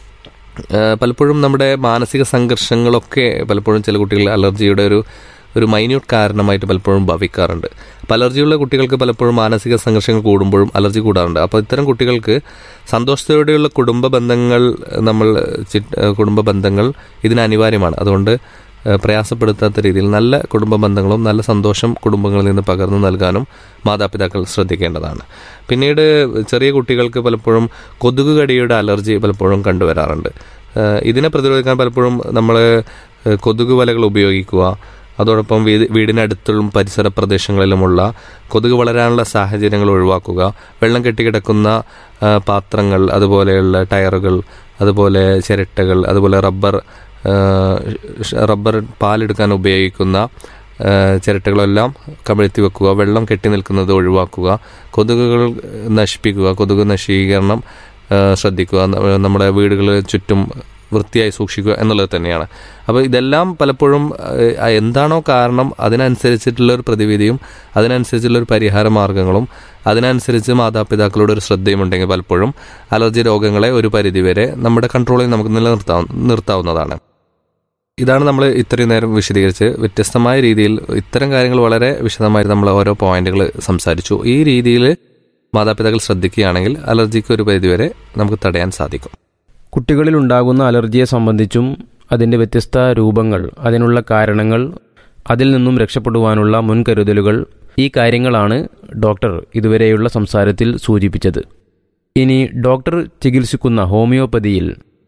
ഏഹ് പലപ്പോഴും നമ്മുടെ മാനസിക സംഘർഷങ്ങളൊക്കെ പലപ്പോഴും ചില കുട്ടികൾ അലർജിയുടെ ഒരു ഒരു മൈന്യൂട്ട് കാരണമായിട്ട് പലപ്പോഴും ഭവിക്കാറുണ്ട് അപ്പോൾ അലർജിയുള്ള കുട്ടികൾക്ക് പലപ്പോഴും മാനസിക സംഘർഷങ്ങൾ കൂടുമ്പോഴും അലർജി കൂടാറുണ്ട് അപ്പോൾ ഇത്തരം കുട്ടികൾക്ക് സന്തോഷത്തോടെയുള്ള കുടുംബ ബന്ധങ്ങൾ നമ്മൾ ചി- ഏഹ് കുടുംബ ബന്ധങ്ങൾ ഇതിന് അനിവാര്യമാണ് അതുകൊണ്ട് ഏഹ് പ്രയാസപ്പെടുത്താത്ത രീതിയിൽ നല്ല കുടുംബ ബന്ധങ്ങളും നല്ല സന്തോഷം കുടുംബങ്ങളിൽ നിന്ന് പകർന്നു നൽകാനും മാതാപിതാക്കൾ ശ്രദ്ധിക്കേണ്ടതാണ് പിന്നീട് ചെറിയ കുട്ടികൾക്ക് പലപ്പോഴും കൊതുക് കടിയുടെ അലർജി പലപ്പോഴും കണ്ടുവരാറുണ്ട് ഏഹ് ഇതിനെ പ്രതിരോധിക്കാൻ പലപ്പോഴും നമ്മൾ കൊതുക് വലകൾ ഉപയോഗിക്കുക അതോടൊപ്പം വീട് വീടിനടുത്തുള്ള പരിസര പ്രദേശങ്ങളിലുമുള്ള കൊതുക് വളരാനുള്ള സാഹചര്യങ്ങൾ ഒഴിവാക്കുക വെള്ളം കെട്ടിക്കിടക്കുന്ന ആ, പാത്രങ്ങൾ അതുപോലെയുള്ള ടയറുകൾ അതുപോലെ ചിരട്ടകൾ അതുപോലെ റബ്ബർ ആ, ഷ്- റബ്ബർ പാലെടുക്കാൻ ഉപയോഗിക്കുന്ന ആ, ചിരട്ടകളെല്ലാം കമിഴ്ത്തി വെക്കുക വെള്ളം കെട്ടി നിൽക്കുന്നത് ഒഴിവാക്കുക കൊതുകുകൾ നശിപ്പിക്കുക കൊതുക് നശീകരണം ആ, ശ്രദ്ധിക്കുക ന- നമ്മുടെ വീടുകളിൽ ചുറ്റും വൃത്തിയായി സൂക്ഷിക്കുക എന്നുള്ളത് തന്നെയാണ് അപ്പോൾ ഇതെല്ലാം പലപ്പോഴും ആ, എന്താണോ കാരണം അതിനനുസരിച്ചിട്ടുള്ള ഒരു പ്രതിവിധിയും അതിനനുസരിച്ചുള്ള ഒരു പരിഹാര മാർഗങ്ങളും അതിനനുസരിച്ച് മാതാപിതാക്കളുടെ ഒരു ശ്രദ്ധയും ഉണ്ടെങ്കിൽ പലപ്പോഴും അലർജി രോഗങ്ങളെ ഒരു പരിധിവരെ നമ്മുടെ കൺട്രോളിൽ നമുക്ക് നിലനിർത്താം നിർത്താവുന്നതാണ് ഇതാണ് നമ്മൾ ഇത്രയും നേരം വിശദീകരിച്ച് വ്യത്യസ്തമായ രീതിയിൽ ഇത്തരം കാര്യങ്ങൾ വളരെ വിശദമായി നമ്മൾ ഓരോ പോയിന്റുകൾ സംസാരിച്ചു ഈ രീതിയിൽ മാതാപിതാക്കൾ ശ്രദ്ധിക്കുകയാണെങ്കിൽ അലർജിക്ക് ഒരു പരിധിവരെ നമുക്ക് തടയാൻ സാധിക്കും കുട്ടികളിൽ ഉണ്ടാകുന്ന അലർജിയെ സംബന്ധിച്ചും അതിൻ്റെ വ്യത്യസ്ത രൂപങ്ങൾ അതിനുള്ള കാരണങ്ങൾ അതിൽ നിന്നും രക്ഷപ്പെടുവാനുള്ള മുൻകരുതലുകൾ ഈ കാര്യങ്ങളാണ് ഡോക്ടർ ഇതുവരെയുള്ള സംസാരത്തിൽ സൂചിപ്പിച്ചത് ഇനി ഡോക്ടർ ചികിത്സിക്കുന്ന ഹോമിയോപ്പതിയിൽ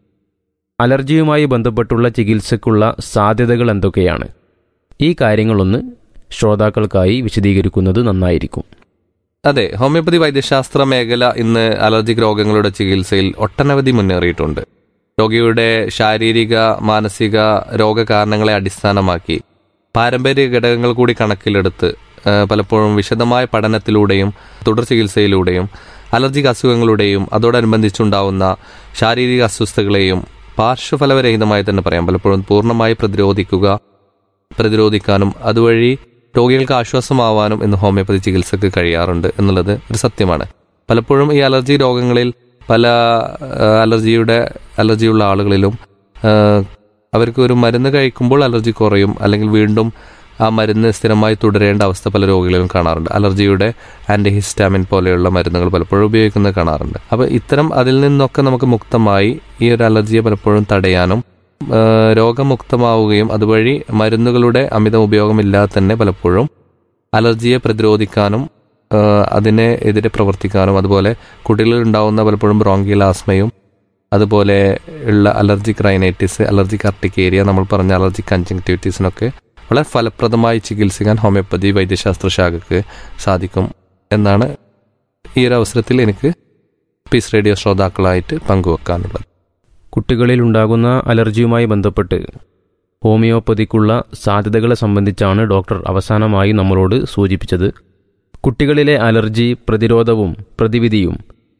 അലർജിയുമായി ബന്ധപ്പെട്ടുള്ള ചികിത്സയ്ക്കുള്ള സാധ്യതകൾ എന്തൊക്കെയാണ് ഈ കാര്യങ്ങളൊന്ന് ശ്രോതാക്കൾക്കായി വിശദീകരിക്കുന്നത് നന്നായിരിക്കും അതെ ഹോമിയോപ്പതി വൈദ്യശാസ്ത്ര മേഖല ഇന്ന് അലർജിക് രോഗങ്ങളുടെ ചികിത്സയിൽ ഒട്ടനവധി മുന്നേറിയിട്ടുണ്ട് രോഗിയുടെ ശാരീരിക മാനസിക രോഗകാരണങ്ങളെ അടിസ്ഥാനമാക്കി പാരമ്പര്യ ഘടകങ്ങൾ കൂടി കണക്കിലെടുത്ത് ആ, പലപ്പോഴും വിശദമായ പഠനത്തിലൂടെയും തുടർ ചികിത്സയിലൂടെയും അലർജിക് അസുഖങ്ങളുടെയും അതോടനുബന്ധിച്ചുണ്ടാവുന്ന ശാരീരിക അസ്വസ്ഥതകളെയും പാർശ്വഫലരഹിതമായി തന്നെ പറയാം പലപ്പോഴും പൂർണ്ണമായി പ്രതിരോധിക്കുക പ്രതിരോധിക്കാനും അതുവഴി രോഗികൾക്ക് ആശ്വാസമാവാനും ഇന്ന് ഹോമിയോപ്പതി ചികിത്സക്ക് കഴിയാറുണ്ട് എന്നുള്ളത് ഒരു സത്യമാണ് പലപ്പോഴും ഈ അലർജി രോഗങ്ങളിൽ പല ആ, അലർജിയുടെ അലർജിയുള്ള ആളുകളിലും ആ, അവർക്ക് ഒരു മരുന്ന് കഴിക്കുമ്പോൾ അലർജി കുറയും അല്ലെങ്കിൽ വീണ്ടും ആ മരുന്ന് സ്ഥിരമായി തുടരേണ്ട അവസ്ഥ പല രോഗികളിലും കാണാറുണ്ട് അലർജിയുടെ ആന്റിഹിസ്റ്റാമിൻ പോലെയുള്ള മരുന്നുകൾ പലപ്പോഴും ഉപയോഗിക്കുന്നത് കാണാറുണ്ട് അപ്പോൾ ഇത്തരം അതിൽ നിന്നൊക്കെ നമുക്ക് മുക്തമായി ഈ ഒരു അലർജിയെ പലപ്പോഴും തടയാനും ആ, രോഗമുക്തമാവുകയും അതുവഴി മരുന്നുകളുടെ അമിത ഉപയോഗമില്ലാതെ തന്നെ പലപ്പോഴും അലർജിയെ പ്രതിരോധിക്കാനും ആ, അതിനെ എതിരെ പ്രവർത്തിക്കാനും അതുപോലെ കുട്ടികളിൽ ഉണ്ടാവുന്ന പലപ്പോഴും ബ്രോങ്കിയൽ ആസ്മയും അതുപോലെ ഉള്ള അലർജിക് റൈനൈറ്റിസ് അലർജിക് അർട്ടിക്കേരിയ നമ്മൾ പറഞ്ഞ അലർജിക് കൺജങ്ക്ടിവിറ്റീസിനൊക്കെ വളരെ ഫലപ്രദമായി ചികിത്സിക്കാൻ ഹോമിയോപ്പതി വൈദ്യശാസ്ത്ര ശാഖക്ക് സാധിക്കും എന്നാണ് ഈ ഒരു അവസരത്തിൽ എനിക്ക് പീസ് റേഡിയോ ശ്രോതാക്കളായിട്ട് പങ്കുവെക്കാനുള്ളത് കുട്ടികളിൽ ഉണ്ടാകുന്ന അലർജിയുമായി ബന്ധപ്പെട്ട് ഹോമിയോപ്പതിക്കുള്ള സാധ്യതകളെ സംബന്ധിച്ചാണ് ഡോക്ടർ അവസാനമായി നമ്മളോട് സൂചിപ്പിച്ചത് കുട്ടികളിലെ അലർജി പ്രതിരോധവും പ്രതിവിധിയും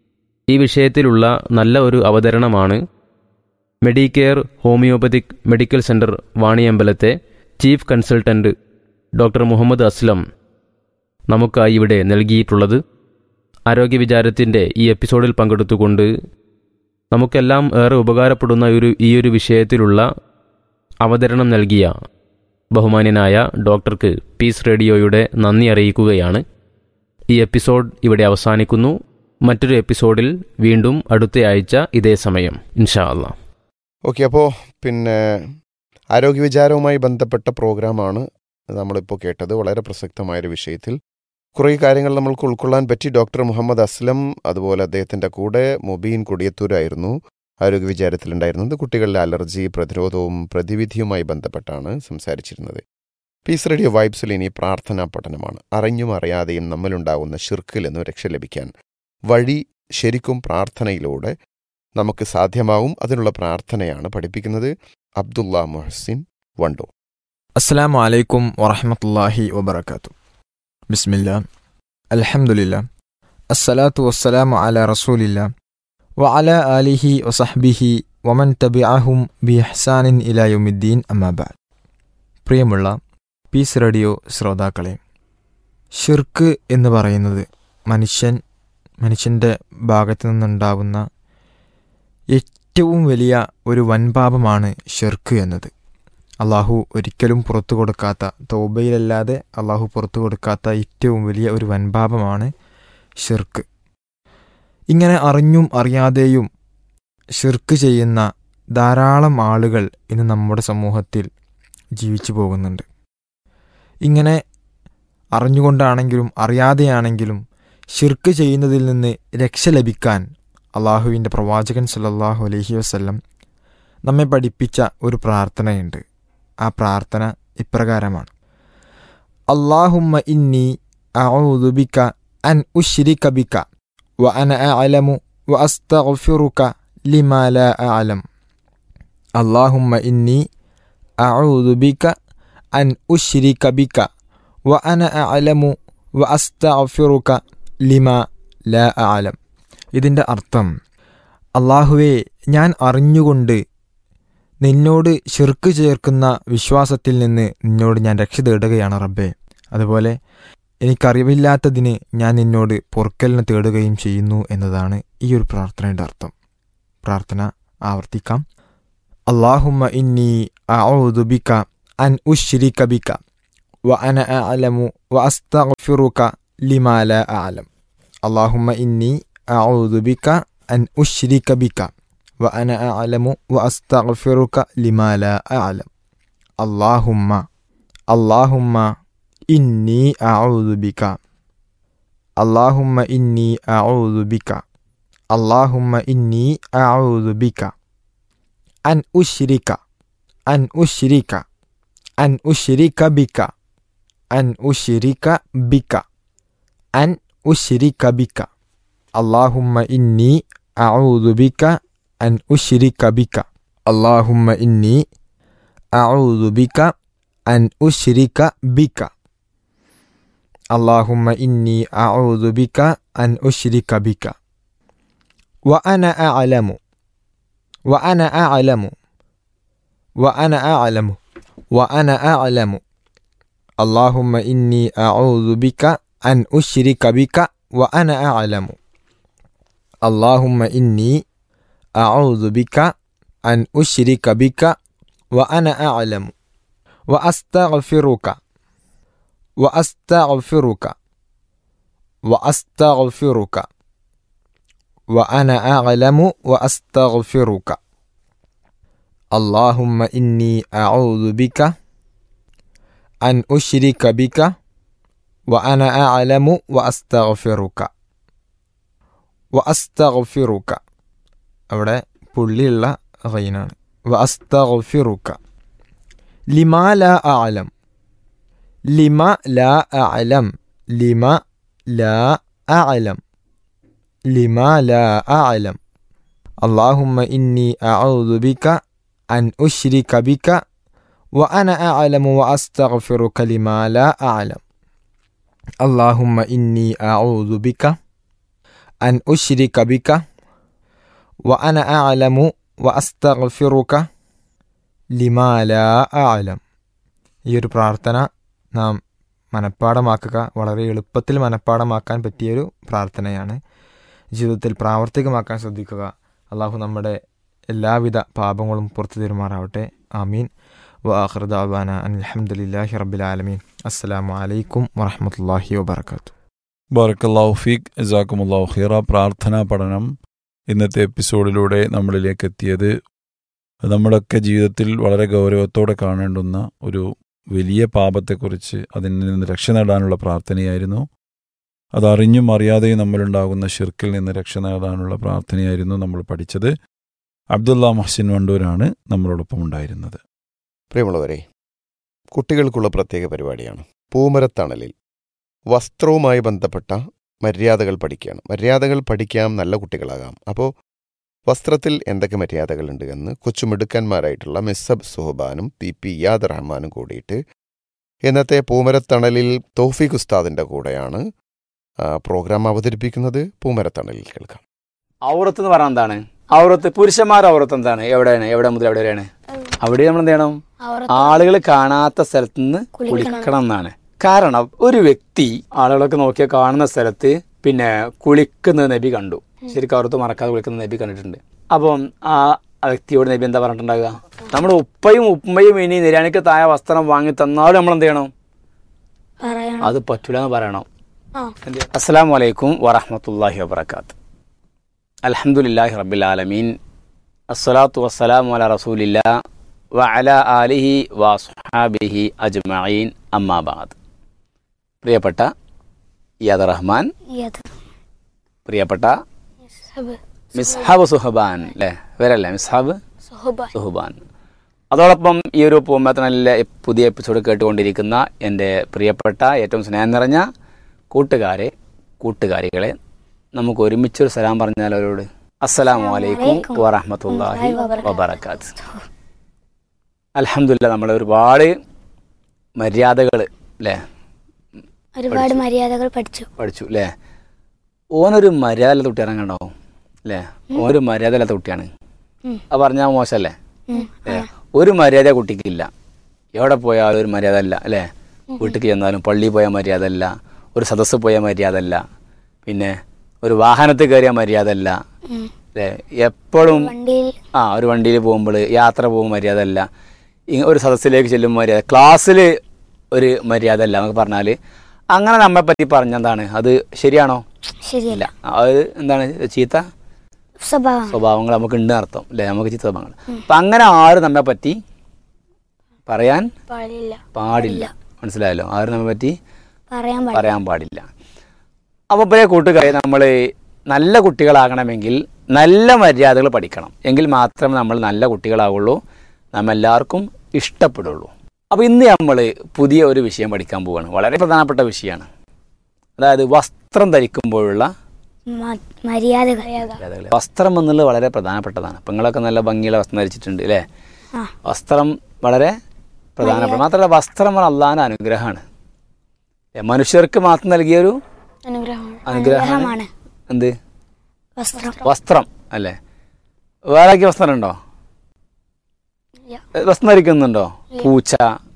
ഈ വിഷയത്തിലുള്ള നല്ല ഒരു അവതരണമാണ് മെഡിക്കെയർ ഹോമിയോപ്പതിക് മെഡിക്കൽ സെന്റർ വാണിയമ്പലത്തെ chief consultant doctor Muhammad Aslam നമുക്കായി ഇവിടെ നൽകിയിട്ടുള്ളത് ആരോഗ്യ വിചാരത്തിൻ്റെ ഈ എപ്പിസോഡിൽ പങ്കെടുത്തുകൊണ്ട് നമുക്കെല്ലാം ഏറെ ഉപകാരപ്പെടുന്ന ഒരു ഈ ഒരു വിഷയത്തിലുള്ള അവതരണം നൽകിയ ബഹുമാന്യനായ ഡോക്ടർക്ക് പീസ് റേഡിയോയുടെ നന്ദി അറിയിക്കുകയാണ് ഈ എപ്പിസോഡ് ഇവിടെ അവസാനിക്കുന്നു മറ്റൊരു എപ്പിസോഡിൽ വീണ്ടും അടുത്ത ആഴ്ച ഇതേ സമയം ഇൻഷാ അള്ളാ ഓക്കെ അപ്പോൾ പിന്നെ ആരോഗ്യ വിചാരവുമായി ബന്ധപ്പെട്ട പ്രോഗ്രാമാണ് നമ്മളിപ്പോൾ കേട്ടത് വളരെ പ്രസക്തമായൊരു വിഷയത്തിൽ കുറേ കാര്യങ്ങൾ നമ്മൾക്ക് ഉൾക്കൊള്ളാൻ പറ്റി ഡോക്ടർ മുഹമ്മദ് അസ്ലം അതുപോലെ അദ്ദേഹത്തിൻ്റെ കൂടെ മുബീൻ കൊടിയത്തൂരായിരുന്നു ആരോഗ്യ വിചാരത്തിലുണ്ടായിരുന്നത് കുട്ടികളിലെ അലർജി പ്രതിരോധവും പ്രതിവിധിയുമായി ബന്ധപ്പെട്ടാണ് സംസാരിച്ചിരുന്നത് പീസ് റേഡിയോ വൈബ്സിൽ ഇനി പ്രാർത്ഥനാ പഠനമാണ് അറിഞ്ഞും അറിയാതെയും നമ്മളുണ്ടാകുന്ന ഷിർക്കിൽ നിന്ന് രക്ഷ ലഭിക്കാൻ വഴി ശരിക്കും പ്രാർത്ഥനയിലൂടെ നമുക്ക് സാധ്യമാവും അതിനുള്ള പ്രാർത്ഥനയാണ് പഠിപ്പിക്കുന്നത് അബ്ദുള്ള മുഹസിൻ വണ്ടോ السلام عليكم ورحمة الله وبركاته بسم الله الحمد لله الصلاة والسلام على رسول الله وعلى آله وصحبه ومن تبعهم بإحسان إلى يوم الدين أما بعد പ്രിയമുള്ള പീസ് റേഡിയോ ശ്രോതാക്കളെ ഷിർക്ക് എന്ന് പറയുന്നത് മനുഷ്യൻ മനുഷ്യൻ്റെ ഭാഗത്തു നിന്നുണ്ടാകുന്ന ഏറ്റവും വലിയ ഒരു വൻപാപമാണ് ഷിർക്ക് എന്നത് അള്ളാഹു ഒരിക്കലും പുറത്തു കൊടുക്കാത്ത തൗബയിലല്ലാതെ അള്ളാഹു പുറത്തു കൊടുക്കാത്ത ഏറ്റവും വലിയ ഒരു വൻപാപമാണ് ഷിർക്ക് ഇങ്ങനെ അറിഞ്ഞും അറിയാതെയും ഷിർക്ക് ചെയ്യുന്ന ധാരാളം ആളുകൾ ഇന്ന് നമ്മുടെ സമൂഹത്തിൽ ജീവിച്ചു പോകുന്നുണ്ട് ഇങ്ങനെ അറിഞ്ഞുകൊണ്ടാണെങ്കിലും അറിയാതെയാണെങ്കിലും ഷിർക്ക് ചെയ്യുന്നതിൽ നിന്ന് രക്ഷ ലഭിക്കാൻ അള്ളാഹുവിൻ്റെ പ്രവാചകൻ സല്ലല്ലാഹു അലൈഹി വസല്ലം നമ്മെ പഠിപ്പിച്ച ഒരു പ്രാർത്ഥനയുണ്ട് ആ പ്രാർത്ഥന ഇപ്രകാരമാണ് അള്ളാഹുമ്മ ഇന്നി അഊദുബിക അൻ ഉശ്രിക ബിക വ അന അഅലമു വ അസ്തഗ്ഫിറുക ലിമാ ലാ അഅലം അള്ളാഹുമ്മ ഇന്നി അഊദുബിക അൻ ഉശ്രിക ബിക വ അന അഅലമു വ അസ്തഗ്ഫിറുക ലിമാ ലാ അഅലം ഇതിൻ്റെ അർത്ഥം അള്ളാഹുവേ ഞാൻ അറിഞ്ഞുകൊണ്ട് നിന്നോട് ഷിർക്ക് ചേർക്കുന്ന വിശ്വാസത്തിൽ നിന്ന് നിന്നോട് ഞാൻ രക്ഷ തേടുകയാണ് റബ്ബേ അതുപോലെ എനിക്കറിവില്ലാത്തതിന് ഞാൻ നിന്നോട് പൊറുക്കലിന് തേടുകയും ചെയ്യുന്നു എന്നതാണ് ഈ ഒരു പ്രാർത്ഥനയുടെ അർത്ഥം പ്രാർത്ഥന ആവർത്തിക്കാം اللهم إني أعوذ بك أن أشرك بك وأنا أعلم وأستغفرك لما لا أعلم اللهم إني أعوذ بك أن أشرك بك وأنا أعلم وأستغفرك لما لا أعلم اللهم اللهم إني أعوذ بك اللهم إني أعوذ بك اللهم إني أعوذ بك أن أشرك أن أشرك أن أشرك بك أن أشرك بك أن أشرك بك اللهم إني أعوذ بك أن أشرك بك اللهم إني أعوذ بك أن أشرك بك اللهم إني أعوذ بك أن أشرك بك وأنا أعلم وأنا أعلم وأنا أعلم وأنا أعلم اللهم إني أعوذ بك أن أشرك بك وأنا أعلم اللهم إني أعوذ بك أن أشرك بك وأنا أعلم وأستغفرك وأستغفرك وأستغفرك وأنا أعلم وأستغفرك اللهم إني أعوذ بك أن أشرك بك وأنا أعلم وأستغفرك وأستغفرك അവിടെ പുള്ളിയുള്ള റൈനാണ് വഅസ്തഗ്ഫിറുക ലിമാ ലാ അഅലം ലിമ ലാ അഅലം ലിമ ലാ അഅലം ലിമ ലാ അഅലം اللهم إني أعوذ بك أن أشرك بك وأنا أعلم وأستغفرك لما لا أعلم اللهم إني أعوذ بك أن أشرك بك وأنا أعلم وأستغفرك لما لا أعلم ഈ ഒരു പ്രാർത്ഥന നാം മനഃപ്പാടമാക്കുക വളരെ എളുപ്പത്തിൽ മനഃപ്പാടമാക്കാൻ പറ്റിയൊരു പ്രാർത്ഥനയാണ് ജീവിതത്തിൽ പ്രാവർത്തികമാക്കാൻ ശ്രദ്ധിക്കുക അള്ളാഹു നമ്മുടെ എല്ലാവിധ പാപങ്ങളും പുറത്തു തരുമാറാവട്ടെ ആമീൻ വാഹൃദ അബാന അലഹമുല്ലാഹി റബ്ബിലാലമീൻ അസ്സലാമു അലൈക്കും വറഹമത്തല്ലാഹി വബർക്കാത്തു ബാറക്കല്ലാഹു ഫീഖ് ജസാക്കുമുല്ലാഹു ഖീറ പ്രാർത്ഥനാ പഠനം ഇന്നത്തെ എപ്പിസോഡിലൂടെ നമ്മളിലേക്ക് എത്തിയത് നമ്മുടെയൊക്കെ ജീവിതത്തിൽ വളരെ ഗൗരവത്തോടെ കാണേണ്ടുന്ന ഒരു വലിയ പാപത്തെക്കുറിച്ച് അതിൽ നിന്ന് രക്ഷ നേടാനുള്ള പ്രാർത്ഥനയായിരുന്നു അതറിഞ്ഞും അറിയാതെയും നമ്മളുണ്ടാകുന്ന ഷിർക്കിൽ നിന്ന് രക്ഷ നേടാനുള്ള പ്രാർത്ഥനയായിരുന്നു നമ്മൾ പഠിച്ചത് അബ്ദുള്ള മഹ്സിൻ വണ്ടൂരാണ് നമ്മളോടൊപ്പം ഉണ്ടായിരുന്നത് പ്രിയമുള്ളവരെ കുട്ടികൾക്കുള്ള പ്രത്യേക പരിപാടിയാണ് പൂമരത്തണലിൽ വസ്ത്രവുമായി ബന്ധപ്പെട്ട മര്യാദകൾ പഠിക്കുകയാണ് മര്യാദകൾ പഠിക്കാം നല്ല കുട്ടികളാകാം അപ്പോൾ വസ്ത്രത്തിൽ എന്തൊക്കെ മര്യാദകളുണ്ട് എന്ന് കൊച്ചുമിടുക്കന്മാരായിട്ടുള്ള മിസ്സബ് സുഹബാനും പി പി ഇയാദ് റഹ്മാനും കൂടിയിട്ട് ഇന്നത്തെ പൂമരത്തണലിൽ തോഫീഖ് ഉസ്താദിൻ്റെ കൂടെയാണ് ആ, പ്രോഗ്രാം അവതരിപ്പിക്കുന്നത് പൂമരത്തണലിൽ കേൾക്കാം ഔറത്ത് എന്ന് പറഞ്ഞാൽ എന്താണ് ഔറത്ത് പുരുഷന്മാർ ഔറത്ത് എന്താണ് എവിടെയാണ് എവിടെ മുതൽ എവിടെ വരെയാണ് അവിടെ നമ്മൾ എന്ത് ചെയ്യണം ആളുകൾ കാണാത്ത സ്ഥലത്ത് നിന്ന് കുളിക്കണം എന്നാണ് കാരണം ഒരു വ്യക്തി ആളുകളൊക്കെ നോക്കിയാൽ കാണുന്ന സ്ഥലത്ത് പിന്നെ കുളിക്കുന്ന നബി കണ്ടു ശരിക്കും ഔറത്ത് മറക്കാതെ കുളിക്കുന്ന നബി കണ്ടിട്ടുണ്ട് അപ്പം ആ വ്യക്തിയോട് നബി എന്താ പറഞ്ഞിട്ടുണ്ടാകുക നമ്മുടെ ഉപ്പയും ഉമ്മയും ഇനി നിരാണിക്ക് താഴെ വസ്ത്രം വാങ്ങി തന്നാലും നമ്മൾ എന്ത് ചെയ്യണം പറയണം അത് പറ്റൂല എന്ന് പറയണം ആ അസ്സാം വലൈക്കും വറഹമത്തല്ലാഹി വബർക്കാത്ത് അൽഹംദുലില്ലാഹി റബ്ബിൽ ആലമീൻ അസ്സലാത്തു വസ്സലാമു അല റസൂലില്ല വ അല ആലിഹി വസ്ഹാബിഹി അജ്മഈൻ അമ്മാബാദ് പ്രിയപ്പെട്ട ഇയാദ് റഹ്മാൻ ഏത് പ്രിയപ്പെട്ട സബ് മിസ്ഹാബ് സുഹബാൻ അല്ലേ ഇവരല്ലേ മിസ്ഹാബ് സുഹബ സുഹബാൻ അതോടൊപ്പം ഈ ഒരു പൂമ്പത്തിനലിലെ പുതിയ എപ്പിസോഡ് കേട്ടുകൊണ്ടിരിക്കുന്ന എൻ്റെ പ്രിയപ്പെട്ട ഏറ്റവും സ്നേഹം നിറഞ്ഞ കൂട്ടുകാരെ കൂട്ടുകാരികളെ നമുക്ക് ഒരുമിച്ചൊരു സലാം പറഞ്ഞാൽ അവരോട് അസ്സലാമു അലൈക്കും വറഹമത്തല്ലാഹി വബർക്കാത്ത് അലഹമില്ല നമ്മൾ ഒരുപാട് മര്യാദകൾ അല്ലേ ഒരുപാട് മര്യാദകൾ പഠിച്ചു പഠിച്ചു അല്ലേ ഓനൊരു മര്യാദ കുട്ടി ഇറങ്ങണ്ടോ അല്ലേ ഓനൊരു മര്യാദ കുട്ടിയാണ് ഉം. അത് പറഞ്ഞാൽ മോശമല്ലേ ഉം. ഏ, ഒരു മര്യാദ കുട്ടിക്കില്ല എവിടെ പോയാലും ഒരു മര്യാദ അല്ല അല്ലേ വീട്ടിൽ ചെന്നാലും പള്ളിയിൽ പോയാൽ മര്യാദ അല്ല ഒരു സദസ്സ് പോയാൽ മര്യാദ അല്ല പിന്നെ ഒരു വാഹനത്തിൽ കയറിയാൽ മര്യാദ അല്ല ഉം. അല്ലേ എപ്പോഴും വണ്ടിയിൽ ആ ഒരു വണ്ടിയിൽ പോകുമ്പോൾ യാത്ര പോകും മര്യാദ അല്ല ഇ- ഒരു സദസ്സിലേക്ക് ചെല്ലും മര്യാദ ക്ലാസ്സിൽ ഒരു മര്യാദ അല്ല എന്നൊക്കെ പറഞ്ഞാൽ അങ്ങനെ നമ്മെ പറ്റി പറഞ്ഞെന്താണ് അത് ശരിയാണോ ശരിയല്ല ഇല്ല അത് എന്താണ് ചീത്ത സ്വഭാവം സ്വഭാവങ്ങൾ നമുക്ക് ഉണ്ട് അർത്ഥം അല്ലേ നമുക്ക് ചീത്ത സ്വഭാവങ്ങൾ അപ്പം അങ്ങനെ ആരും നമ്മെ പറ്റി പറയാൻ പാടില്ല പാടില്ല മനസ്സിലായല്ലോ ആരും നമ്മെ പറ്റി പറയാൻ പാടില്ല പറയാൻ പാടില്ല അപ്പോൾ പ്രിയ കൂട്ടുകാരെ നമ്മൾ നല്ല കുട്ടികളാകണമെങ്കിൽ നല്ല മര്യാദകൾ പഠിക്കണം എങ്കിൽ മാത്രമേ നമ്മൾ നല്ല കുട്ടികളാവുള്ളൂ നാം എല്ലാവർക്കും ഇഷ്ടപ്പെടുള്ളൂ അപ്പോൾ ഇന്ന് നമ്മൾ പുതിയ ഒരു വിഷയം പഠിക്കാൻ പോവുകയാണ് വളരെ പ്രധാനപ്പെട്ട വിഷയമാണ് അതായത് വസ്ത്രം ധരിക്കുമ്പോഴുള്ള മ- മര്യാദകൾ മര്യാദകൾ വസ്ത്രം എന്നുള്ളത് വളരെ പ്രധാനപ്പെട്ടതാണ് അപ്പം നിങ്ങളൊക്കെ നല്ല ഭംഗിയുള്ള വസ്ത്രം ധരിച്ചിട്ടുണ്ട് അല്ലേ ആ വസ്ത്രം വളരെ പ്രധാനപ്പെട്ട മാത്രമല്ല വസ്ത്രം അള്ളാഹാൻ്റെ അനുഗ്രഹമാണ് ഏ, മനുഷ്യർക്ക് മാത്രം നൽകിയൊരു അനുഗ്രഹമാണ് അനുഗ്രഹമാണ് അനുഗ്രഹമാണ് എന്ത് വസ്ത്രം വസ്ത്രം അല്ലേ വേറെ ആർക്കും വസ്ത്രം ഉണ്ടോ ഇല്ല. ഏ, വസ്ത്രം ധരിക്കുന്നുണ്ടോ പൂച്ച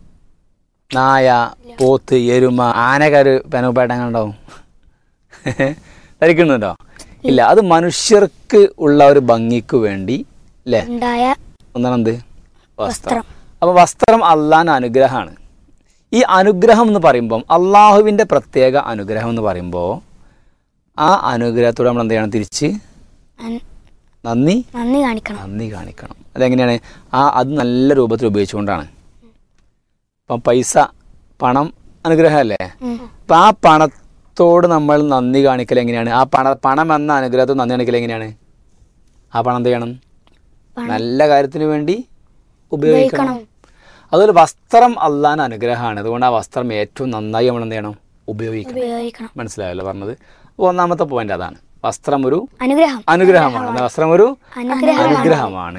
നായ പോത്ത് എരുമ ആനക്കാര് പെനോപ്പേട്ടങ്ങനെ ഉണ്ടാവും ധരിക്കുന്നുണ്ടോ ഇല്ല അത് മനുഷ്യർക്ക് ഉള്ള ഒരു ഭംഗിക്ക് വേണ്ടി അല്ലേ ഉണ്ടായ ഒന്നാണ് എന്ത് വസ്ത്രം വസ്ത്രം അപ്പൊ വസ്ത്രം അള്ളാൻ അനുഗ്രഹമാണ് ഈ അനുഗ്രഹം എന്ന് പറയുമ്പം അള്ളാഹുവിൻ്റെ പ്രത്യേക അനുഗ്രഹം എന്ന് പറയുമ്പോൾ ആ അനുഗ്രഹത്തോട് നമ്മൾ എന്ത് ചെയ്യണം തിരിച്ച് അൻ- നന്ദി നന്ദി കാണിക്കണം നന്ദി കാണിക്കണം അതെങ്ങനെയാണ് ആ അത് നല്ല രൂപത്തിൽ ഉപയോഗിച്ചുകൊണ്ടാണ് ഇപ്പം പൈസ പണം അനുഗ്രഹമല്ലേ ഉം. അപ്പം ആ പണത്തോട് നമ്മൾ നന്ദി കാണിക്കൽ എങ്ങനെയാണ് ആ പണ പണം എന്ന അനുഗ്രഹത്തോട് നന്ദി കാണിക്കൽ എങ്ങനെയാണ് ആ പണം എന്ത് ചെയ്യണം പണം നല്ല കാര്യത്തിന് വേണ്ടി ഉപയോഗിക്കണം ഉപയോഗിക്കണം. അതുപോലെ വസ്ത്രം അള്ളാൻ അനുഗ്രഹമാണ് അതുകൊണ്ട് ആ വസ്ത്രം ഏറ്റവും നന്നായി നമ്മൾ എന്ത് ചെയ്യണം ഉപയോഗിക്കണം ഉപയോഗിക്കണം മനസ്സിലായല്ലോ പറഞ്ഞത് അപ്പോൾ ഒന്നാമത്തെ പോയിന്റ് അതാണ് വസ്ത്രം ഒരു അനുഗ്രഹം അനുഗ്രഹമാണ് വസ്ത്രം ഒരു അനുഗ്രഹമാണ് അനുഗ്രഹമാണ്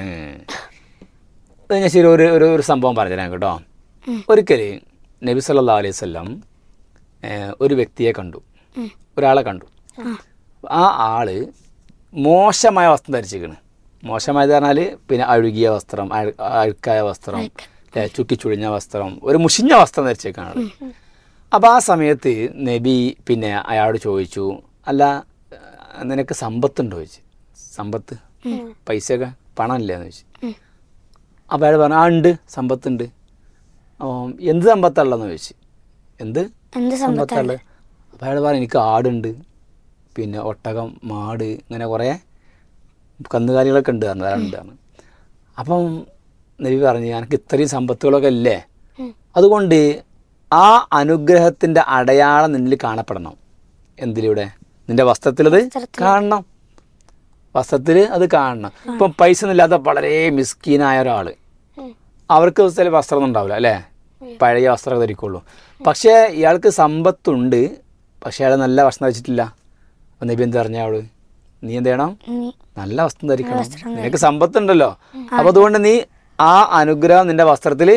ഇത് ഞാൻ ശരി ഒരു ഒരു ഒരു സംഭവം പറഞ്ഞുതരാം കേട്ടോ ഒരിക്കൽ നബി സല്ലാ അലൈഹി സ്വല്ലം ഒരു വ്യക്തിയെ കണ്ടു ഉം. ഒരാളെ കണ്ടു ആ ആള് മോശമായ വസ്ത്രം ധരിച്ചിരിക്കണ് മോശമായത് പറഞ്ഞാൽ പിന്നെ അഴുകിയ വസ്ത്രം അഴു- അഴുക്കായ വസ്ത്രം ഏ, ചുട്ടിച്ചുളിഞ്ഞ വസ്ത്രം ഒരു മുഷിഞ്ഞ വസ്ത്രം ധരിച്ചേക്കാണ് ആള് അപ്പോൾ ആ സമയത്ത് നബി പിന്നെ അയാളോട് ചോദിച്ചു അല്ല ഏഹ്, നിനക്ക് സമ്പത്തുണ്ടോ ചോദിച്ചു സമ്പത്ത് പൈസയൊക്കെ പണമില്ലേ എന്ന് ചോദിച്ചു അപ്പോൾ അയാൾ പറഞ്ഞു ആ ഉണ്ട് സമ്പത്തുണ്ട് അപ്പോൾ എന്ത് സമ്പത്തുള്ളതെന്ന് ചോദിച്ചു എന്ത് എന്ത് സമ്പത്താണ് സമ്പത്തുള്ളത് അപ്പോൾ അയാൾ പറഞ്ഞു എനിക്ക് ആടുണ്ട് പിന്നെ ഒട്ടകം മാട് ഇങ്ങനെ കുറേ കന്നുകാലികളൊക്കെ ഉണ്ട് പറഞ്ഞു അയാളുണ്ട് പറഞ്ഞു അപ്പം നബി പറഞ്ഞു എനിക്ക് ഇത്രയും സമ്പത്തുകളൊക്കെ ഇല്ലേ അതുകൊണ്ട് ആ അനുഗ്രഹത്തിൻ്റെ അടയാളം നിന്നിൽ കാണപ്പെടണം എന്തിലൂടെ നിന്റെ വസ്ത്രത്തിലത് കാണണം വസ്ത്രത്തിൽ അത് കാണണം ഇപ്പം പൈസ ഒന്നും ഇല്ലാത്ത വളരെ മിസ്കീനായ ഒരാൾ അവർക്ക് ചില വസ്ത്രം ഒന്നും ഉണ്ടാവില്ല അല്ലേ പഴയ വസ്ത്രം ധരിക്കുള്ളൂ പക്ഷേ ഇയാൾക്ക് സമ്പത്തുണ്ട് പക്ഷേ അയാൾ നല്ല വസ്ത്രം ധരിച്ചിട്ടില്ല അപ്പം നബി എന്ത് പറഞ്ഞ അവള് നീ എന്ത് ചെയ്യണം നീ നല്ല വസ്ത്രം ധരിക്കണം നിനക്ക് സമ്പത്തുണ്ടല്ലോ അപ്പൊ അതുകൊണ്ട് നീ ആ അനുഗ്രഹം നിന്റെ വസ്ത്രത്തിൽ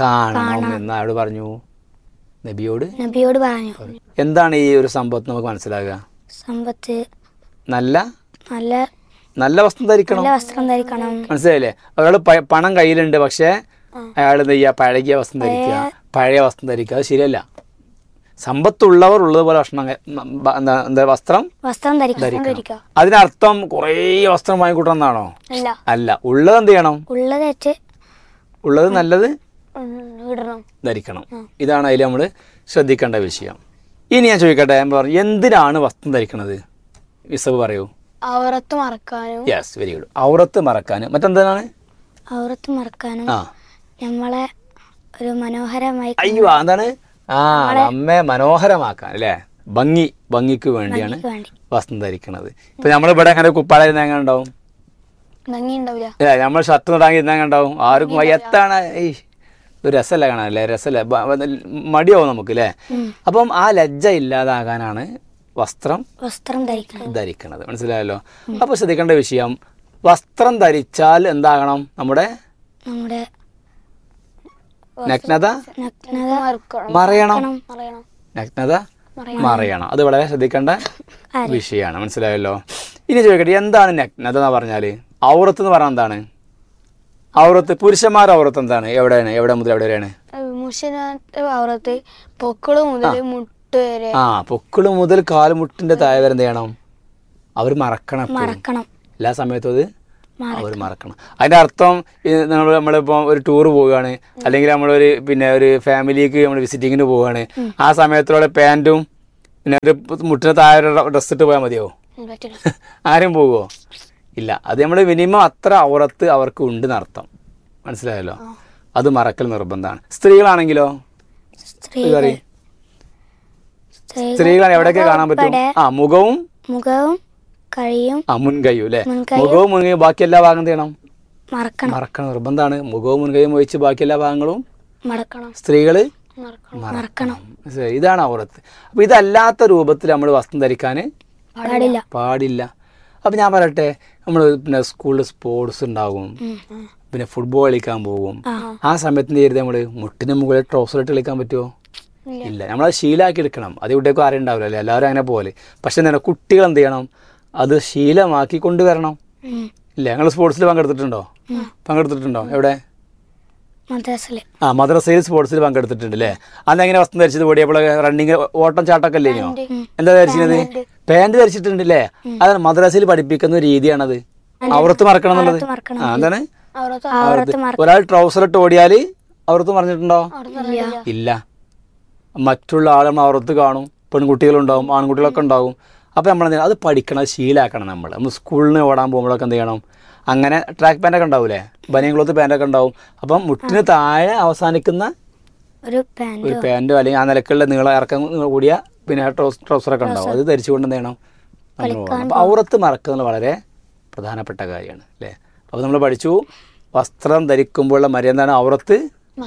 കാണണം എന്ന് അയാൾ പറഞ്ഞു നബിയോട് നബിയോട് പറഞ്ഞു എന്താണ് ഈ ഒരു സമ്പത്ത് നമുക്ക് മനസ്സിലാകുക സമ്പത്ത് നല്ല നല്ല നല്ല വസ്ത്രം ധരിക്കണം നല്ല വസ്ത്രം ധരിക്കണം മനസ്സിലായില്ലേ അയാൾ പണം കയ്യിലുണ്ട് പക്ഷെ അയാൾ എന്ത് ചെയ്യുക പഴകിയ വസ്ത്രം ധരിക്കുക പഴയ വസ്ത്രം ധരിക്കുക അത് ശരിയല്ല സമ്പത്തുള്ളവർ ഉള്ളതുപോലെ ഭക്ഷണം ക- ബ- എന്താ എന്താ വസ്ത്രം വസ്ത്രം ധരിക്കണം ധരിക്കണം അതിനർത്ഥം കുറേ വസ്ത്രം വാങ്ങിക്കൂട്ടണം എന്നാണോ അല്ല അല്ല ഉള്ളത് എന്ത് ചെയ്യണം ഉള്ളത് വെച്ച് ഉള്ളത് നല്ലത് ഇടണം ധരിക്കണം ഇതാണ് അതിൽ നമ്മൾ ശ്രദ്ധിക്കേണ്ട വിഷയം ഇനി ഞാൻ ചോദിക്കട്ടെ ഞാൻ പറഞ്ഞു എന്തിനാണ് വസ്ത്രം ധരിക്കണത് വിസവ് പറയൂ ഔറത്ത് മറക്കാനും യെസ് വെരി ഗുഡ് ഔറത്ത് മറക്കാൻ മറ്റെന്താണ് ഔറത്ത് മറക്കാനും ആ നമ്മളെ ഒരു മനോഹരമായി അയ്യോ എന്താണ് ആ നമ്മെ മനോഹരമാക്കാൻ അല്ലേ ഭംഗി ഭംഗിക്ക് വേണ്ടിയാണ് ഭംഗിക്ക് വേണ്ടി വസ്ത്രം ധരിക്കണത് ഇപ്പൊ നമ്മളിവിടെ അങ്ങനെ കുപ്പാട ഇരുന്ന എങ്ങനെ ഉണ്ടാവും ഭംഗി ഉണ്ടാവില്ല അല്ലേ നമ്മൾ ഷർട്ട് നടാങ്ങി ഇരുന്ന എങ്ങനെ ഉണ്ടാവും ആർക്കും എത്താണ് ഈ ഒരു രസമല്ല കാണാൻ അല്ലേ രസമല്ല ബ- ബ- മടിയാവും നമുക്ക് അല്ലേ അപ്പം ആ ലജ്ജ ഇല്ലാതാകാനാണ് വസ്ത്രം വസ്ത്രം ധരിക്കണം ധരിക്കണത് മനസ്സിലായല്ലോ അപ്പൊ ശ്രദ്ധിക്കേണ്ട വിഷയം വസ്ത്രം ധരിച്ചാൽ എന്താകണം നമ്മുടെ നമ്മുടെ നഗ്നത നഗ്നത മറയണം മറയണം നഗ്നത മറയണം അത് വളരെ ശ്രദ്ധിക്കേണ്ട വിഷയമാണ് മനസ്സിലായല്ലോ ഇനി ചോദിക്കട്ടെ എന്താണ് നഗ്നത എന്ന് പറഞ്ഞാല് ഔറത്ത് എന്ന് പറഞ്ഞാൽ എന്താണ് ഔറത്ത് പുരുഷന്മാർ ഔറത്ത് എന്താണ് എവിടെയാണ് എവിടെ മുതൽ എവിടെ വരെയാണ് മുഷനാത്ത ഔറത്ത് പൊക്കിള് മുതൽ മുട്ട് വരെ ആ പൊക്കിള് മുതൽ കാലുമുട്ടിന്റെ താഴെ വരെ എന്ത് ചെയ്യണം അവർ മറക്കണം എപ്പോഴും. മറക്കണം എല്ലാ സമയത്തും അത് അവർ മറക്കണം അതിന്റെ അർത്ഥം നമ്മൾ നമ്മളിപ്പോൾ ഒരു ടൂർ പോവുകയാണ് അല്ലെങ്കിൽ നമ്മളൊരു പിന്നെ ഒരു ഫാമിലിക്ക് നമ്മൾ വിസിറ്റിങ്ങിന് പോവുകയാണ് ആ സമയത്തോടെ പാൻറ്റും പിന്നെ ഒരു മുട്ടിന് താഴെ ഡ്രസ്സ് ഇട്ട് പോയാൽ മതിയോ പറ്റില്ല ആരും പോകുമോ ഇല്ല അത് നമ്മൾ മിനിമം അത്ര ഔറത്ത് അവർക്ക് ഉണ്ട് അർത്ഥം മനസ്സിലായല്ലോ അത് മറക്കൽ നിർബന്ധമാണ് സ്ത്രീകളാണെങ്കിലോ ഇത് പറയ്. സ്ത്രീകളാണ് എവിടെയൊക്കെ കാണാൻ പറ്റും ആ മുഖവും മുഖവും കഴിയും ആ മുൻകൈയും അല്ലേ മുൻകൈയും. മുഖവും മുൻകൈയും ബാക്കി എല്ലാ ഭാഗം എന്ത് ചെയ്യണം മറക്കണം മറക്കണം നിർബന്ധമാണ് മുഖവും മുൻകൈയും ഒഴിച്ച് ബാക്കി എല്ലാ ഭാഗങ്ങളും മറക്കണം സ്ത്രീകള് മറക്കണം മനസ്സിലായോ? ഇതാണ് ഔറത്ത് അപ്പൊ ഇതല്ലാത്ത രൂപത്തിൽ നമ്മൾ വസ്ത്രം ധരിക്കാൻ പാടില്ല പാടില്ല അപ്പൊ ഞാൻ പറയട്ടെ നമ്മൾ പിന്നെ സ്കൂളിൽ സ്പോർട്സ് ഉണ്ടാകും പിന്നെ ഫുട്ബോൾ കളിക്കാൻ പോകും ആ സമയത്ത് എന്ത് ചെയ്യരുത് നമ്മള് മുട്ടിന് മുകളിൽ ട്രൗസർ ഇട്ട് കളിക്കാൻ പറ്റുമോ ഇല്ല നമ്മളത് ശീലാക്കി എടുക്കണം അത് ഇവിടേക്കും ആരും ഉണ്ടാവില്ല അല്ലേ എല്ലാവരും അങ്ങനെ പോലെ പക്ഷെ എന്താണ് കുട്ടികൾ എന്ത് ചെയ്യണം അത് ശീലമാക്കി കൊണ്ടുവരണം ഇല്ല ഞങ്ങൾ സ്പോർട്സിൽ പങ്കെടുത്തിട്ടുണ്ടോ പങ്കെടുത്തിട്ടുണ്ടോ എവിടെ മദ്രസില് ആ മദ്രസയിൽ സ്പോർട്സിൽ പങ്കെടുത്തിട്ടുണ്ട് അല്ലേ അന്ന് എങ്ങനെ വസ്ത്രം ധരിച്ചത് ഓടിയപ്പോൾ റണ്ണിങ് ഓട്ടം ചാട്ടൊക്കെ അല്ലേ ഇനിയോ എന്താ ധരിച്ചത് പാന്റ് ധരിച്ചിട്ടുണ്ട് അല്ലേ അതാണ് മദ്രസയിൽ പഠിപ്പിക്കുന്ന ഒരു രീതിയാണത് അവർത്ത് മറക്കണം എന്നുള്ളത് മറക്കണം. ആ എന്താണ് അവിടത്തെ അവർത്ത്. ഒരാൾ ട്രൗസർ ഇട്ട് ഓടിയാല് അവർത്ത് പറഞ്ഞിട്ടുണ്ടോ ഇല്ല മറ്റുള്ള ആൾ നമ്മൾ അവർത്ത് കാണും പെൺകുട്ടികളുണ്ടാവും ആൺകുട്ടികളൊക്കെ ഉണ്ടാവും അപ്പോൾ നമ്മൾ എന്ത് ചെയ്യണം? അത് പഠിക്കണം അത് ശീലാക്കണം നമ്മൾ നമ്മൾ സ്കൂളിൽ നിന്ന് ഓടാൻ പോകുമ്പോഴൊക്കെ എന്ത് ചെയ്യണം അങ്ങനെ ട്രാക്ക് പാൻ്റൊക്കെ ഉണ്ടാവൂലേ ബനിയൻ ക്ലോത്ത് പാൻ്റൊക്കെ ഉണ്ടാവും അപ്പം മുട്ടിന് താഴെ അവസാനിക്കുന്ന ഒരു പാൻറ് ഒരു പാൻറ്റോ അല്ലെങ്കിൽ ആ നിലക്കുള്ള നീളം ഇറക്കം നീളം കൂടിയ പിന്നെ ട്രൗസ് ട്രൗസറൊക്കെ ഉണ്ടാവും അത് ധരിച്ചുകൊണ്ട് എന്ത് ചെയ്യണം നമ്മൾ പോകണം അപ്പോൾ ഔറത്ത് മറക്കുന്നത് വളരെ പ്രധാനപ്പെട്ട കാര്യമാണ് അല്ലേ അപ്പോൾ നമ്മൾ പഠിച്ചു വസ്ത്രം ധരിക്കുമ്പോഴുള്ള മര്യാദ എന്താണ് ഔറത്ത്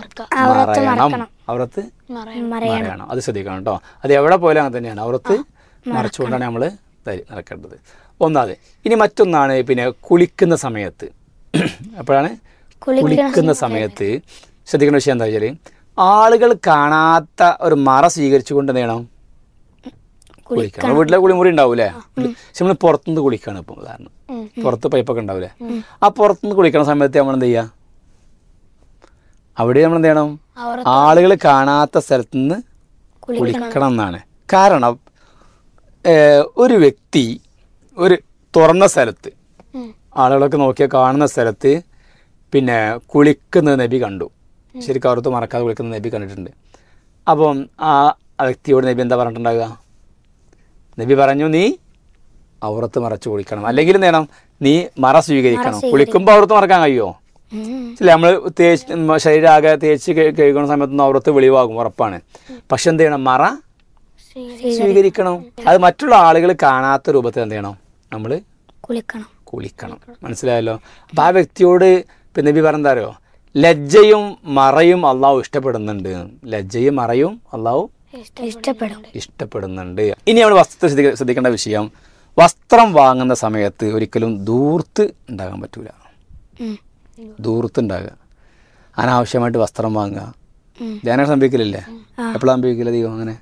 മറയണം ഔറത്ത് മറയണം അത് ശ്രദ്ധിക്കണം കേട്ടോ അത് എവിടെ പോയാലും അങ്ങനെ തന്നെയാണ് ഔറത്ത് മറച്ചുകൊണ്ടാണ് നമ്മൾ നടക്കേണ്ടത് ഒന്നാമത് ഇനി മറ്റൊന്നാണ് പിന്നെ കുളിക്കുന്ന സമയത്ത് അപ്പോഴാണ് കുളിക്കുന്ന സമയത്ത് ശ്രദ്ധിക്കേണ്ട വിഷയം എന്താ വെച്ചാൽ ആളുകൾ കാണാത്ത ഒരു മറ സ്വീകരിച്ചുകൊണ്ട് എന്ത് ചെയ്യണം കുളിക്കണം നമ്മുടെ വീട്ടിലെ കുളിമുറി ഉണ്ടാവൂലേ പക്ഷെ നമ്മൾ പുറത്തുനിന്ന് കുളിക്കാണ് ഇപ്പം ഉദാഹരണം പുറത്ത് പൈപ്പൊക്കെ ഉണ്ടാവൂലേ ആ പുറത്തുനിന്ന് കുളിക്കണ സമയത്ത് നമ്മൾ എന്ത് ചെയ്യുക അവിടെ നമ്മൾ എന്ത് ചെയ്യണം ആളുകൾ കാണാത്ത സ്ഥലത്ത് നിന്ന് കുളിക്കണം എന്നാണ് കാരണം ഏഹ്, ഒരു വ്യക്തി ഒരു തുറന്ന സ്ഥലത്ത് ആളുകളൊക്കെ നോക്കിയാൽ കാണുന്ന സ്ഥലത്ത് പിന്നെ കുളിക്കുന്നത് നബി കണ്ടു ശരിക്കും അവർത്ത് മറക്കാതെ കുളിക്കുന്ന നബി കണ്ടിട്ടുണ്ട് അപ്പം ആ വ്യക്തിയോട് നബി എന്താ പറഞ്ഞിട്ടുണ്ടാകുക നബി പറഞ്ഞു നീ ഔറത്ത് മറച്ചു കുളിക്കണം അല്ലെങ്കിൽ എന്ത് ചെയ്യണം നീ മറ സ്വീകരിക്കണം കുളിക്കുമ്പോൾ ഔറത്ത് മറക്കാൻ കഴിയുമോ ഇല്ല നമ്മൾ തേച്ച് ഉം, ശരീരം ആകെ തേച്ച് കഴി- കഴുകുന്ന സമയത്തൊന്നും ഔറത്ത് വെളിവാകും ഉറപ്പാണ് പക്ഷെ എന്ത് ചെയ്യണം മറ സ്വീകരിക്കണം അത് മറ്റുള്ള ആളുകൾ കാണാത്ത രൂപത്തിൽ എന്ത് ചെയ്യണം നമ്മൾ കുളിക്കണം കുളിക്കണം മനസ്സിലായല്ലോ അപ്പൊ ആ വ്യക്തിയോട് പിന്നെ നബി പറഞ്ഞെന്താ അറിയോ ലജ്ജയും മറയും അള്ളാഹു ഇഷ്ടപ്പെടുന്നുണ്ട് ലജ്ജയും മറയും അള്ളാഹു ഇഷ്ടപ്പെടും ഇഷ്ടപ്പെടുന്നുണ്ട് ഇനി നമ്മൾ വസ്ത്രത്തെ ശ്രദ്ധിക്ക- ശ്രദ്ധിക്കേണ്ട വിഷയം വസ്ത്രം വാങ്ങുന്ന സമയത്ത് ഒരിക്കലും ദൂർത്ത് ഉണ്ടാകാൻ പറ്റൂല ഉം. ദൂർത്ത് ഉണ്ടാകുക അനാവശ്യമായിട്ട് വസ്ത്രം വാങ്ങുക ധ്യാനം സംഭവിക്കലില്ലേ എപ്പോഴാണ് സംഭവിക്കില്ല അധികം അങ്ങനെ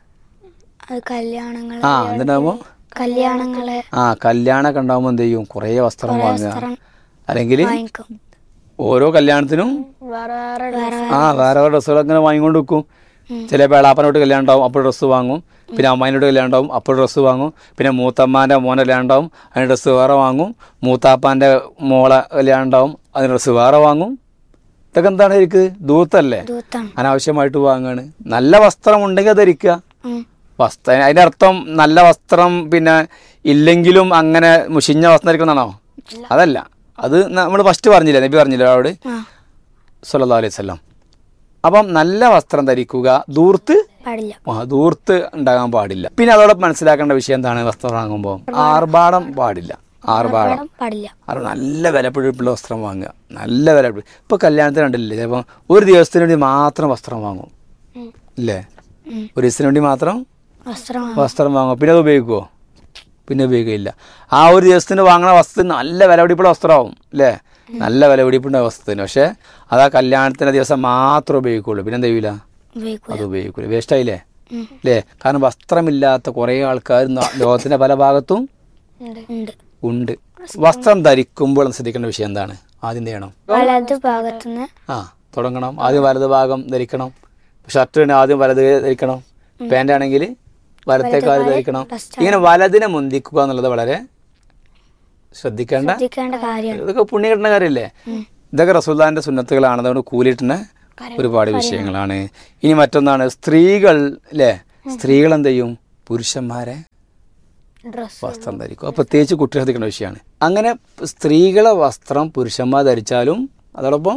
അത് കല്യാണങ്ങൾ ആ എന്തുണ്ടാകുമ്പോൾ കല്യാണങ്ങള് ആ കല്യാണമൊക്കെ ഉണ്ടാകുമ്പോൾ എന്ത് ചെയ്യും കുറേ വസ്ത്രം വാങ്ങുക അല്ലെങ്കിൽ വാങ്ങിക്കും ഓരോ കല്യാണത്തിനും വേറെ വേറെ ആ വേറെ വേറെ ഡ്രസ്സുകൾ അങ്ങനെ വാങ്ങിക്കൊണ്ട് വെക്കും ചില പേളാപ്പനോട്ട് കല്യാണം ഉണ്ടാവും അപ്പോൾ ഡ്രസ്സ് വാങ്ങും പിന്നെ അമ്മായിനോട് കല്യാണം ഉണ്ടാവും അപ്പോൾ ഡ്രസ്സ് വാങ്ങും പിന്നെ മൂത്തമ്മാൻ്റെ മോനെ കല്യാണം ഉണ്ടാവും അതിന് ഡ്രസ്സ് വേറെ വാങ്ങും മൂത്താപ്പാൻ്റെ മോളെ കല്യാണം ഉണ്ടാവും അതിന് ഡ്രസ്സ് വേറെ വാങ്ങും ഇതൊക്കെ എന്താണ് ശരിക്ക് ദൂത്തല്ലേ ദൂത്താണ് അനാവശ്യമായിട്ട് വാങ്ങാണ് നല്ല വസ്ത്രം ഉണ്ടെങ്കിൽ അത് ധരിക്കുക ഉം. വസ്ത്ര അതിന്റെ അർത്ഥം നല്ല വസ്ത്രം പിന്നെ ഇല്ലെങ്കിലും അങ്ങനെ മുഷിഞ്ഞ വസ്ത്രം ധരിക്കുന്നതാണോ അതല്ല അത് നമ്മൾ ഫസ്റ്റ് പറഞ്ഞില്ലേ നബി പറഞ്ഞില്ലേ അവരോട് ആ സല്ലല്ലാഹു അലൈഹി വസല്ലം അപ്പം നല്ല വസ്ത്രം ധരിക്കുക ദൂർത്ത് പാടില്ല ആ, ദൂർത്ത് ഉണ്ടാകാൻ പാടില്ല പിന്നെ അതോടൊപ്പം മനസ്സിലാക്കേണ്ട വിഷയം എന്താണ് വസ്ത്രം വാങ്ങുമ്പോൾ ആർഭാടം പാടില്ല ആർഭാടം പാടില്ല അത് നല്ല വിലപിടിപ്പുള്ള വസ്ത്രം വാങ്ങുക നല്ല വിലപിടി ഇപ്പൊ കല്യാണത്തിന് കണ്ടില്ലേ ചിലപ്പോൾ ഒരു ദിവസത്തിന് വേണ്ടി മാത്രം വസ്ത്രം വാങ്ങും ഉം. ഇല്ലേ ഉം. ഒരു ദിവസത്തിന് വേണ്ടി മാത്രം വസ്ത്രം വസ്ത്രം വാങ്ങും പിന്നെ അത് ഉപയോഗിക്കുമോ പിന്നെ ഉപയോഗിക്കില്ല ആ ഒരു ദിവസത്തിന് വാങ്ങുന്ന വസ്ത്രത്തിന് നല്ല വിലപിടിപ്പുള്ള വസ്ത്രമാവും അല്ലേ നല്ല വിലപിടിപ്പുള്ള വസ്ത്രത്തിന് പക്ഷേ അത് ആ കല്യാണത്തിന് ദിവസം മാത്രമേ ഉപയോഗിക്കുള്ളൂ പിന്നെ എന്ത് ചെയ്യൂല ഉപയോഗിക്കൂല അത് ഉപയോഗിക്കൂല വേസ്റ്റായില്ലേ അല്ലേ കാരണം വസ്ത്രമില്ലാത്ത കുറേ ആൾക്കാർ ന- ലോകത്തിന്റെ പല ഭാഗത്തും ഉണ്ട് ഉണ്ട് വസ്ത്രം ധരിക്കുമ്പോൾ ശ്രദ്ധിക്കേണ്ട വിഷയം എന്താണ് ആദ്യം എന്ത് ചെയ്യണം വലത് ഭാഗത്തുനിന്ന് ആ തുടങ്ങണം ആദ്യം വലത് ഭാഗം ധരിക്കണം ഷർട്ട് ആദ്യം വലത് ധരിക്കണം പാൻ്റ് ആണെങ്കിൽ വലത്തെ കാല് ധരിക്കണം ഇങ്ങനെ വലതിനെ മുന്തിക്കുക എന്നുള്ളത് വളരെ ശ്രദ്ധിക്കേണ്ട ശ്രദ്ധിക്കേണ്ട കാര്യമാണ് ഇതൊക്കെ പുണ്യ കിട്ടുന്ന കാര്യമില്ലേ ഇതൊക്കെ റസൂല്ലാന്റെ സുന്നത്തുകളാണ് അതുകൊണ്ട് കൂലിട്ടുന്ന ഒരുപാട് വിഷയങ്ങളാണ് ഇനി മറ്റൊന്നാണ് സ്ത്രീകൾ അല്ലേ സ്ത്രീകൾ എന്ത് ചെയ്യും പുരുഷന്മാരെ ഡ്രസ്സ് വസ്ത്രം ധരിക്കും അത് പ്രത്യേകിച്ച് കുട്ടികൾ ശ്രദ്ധിക്കേണ്ട വിഷയമാണ് അങ്ങനെ സ്ത്രീകളെ വസ്ത്രം പുരുഷന്മാർ ധരിച്ചാലും അതോടൊപ്പം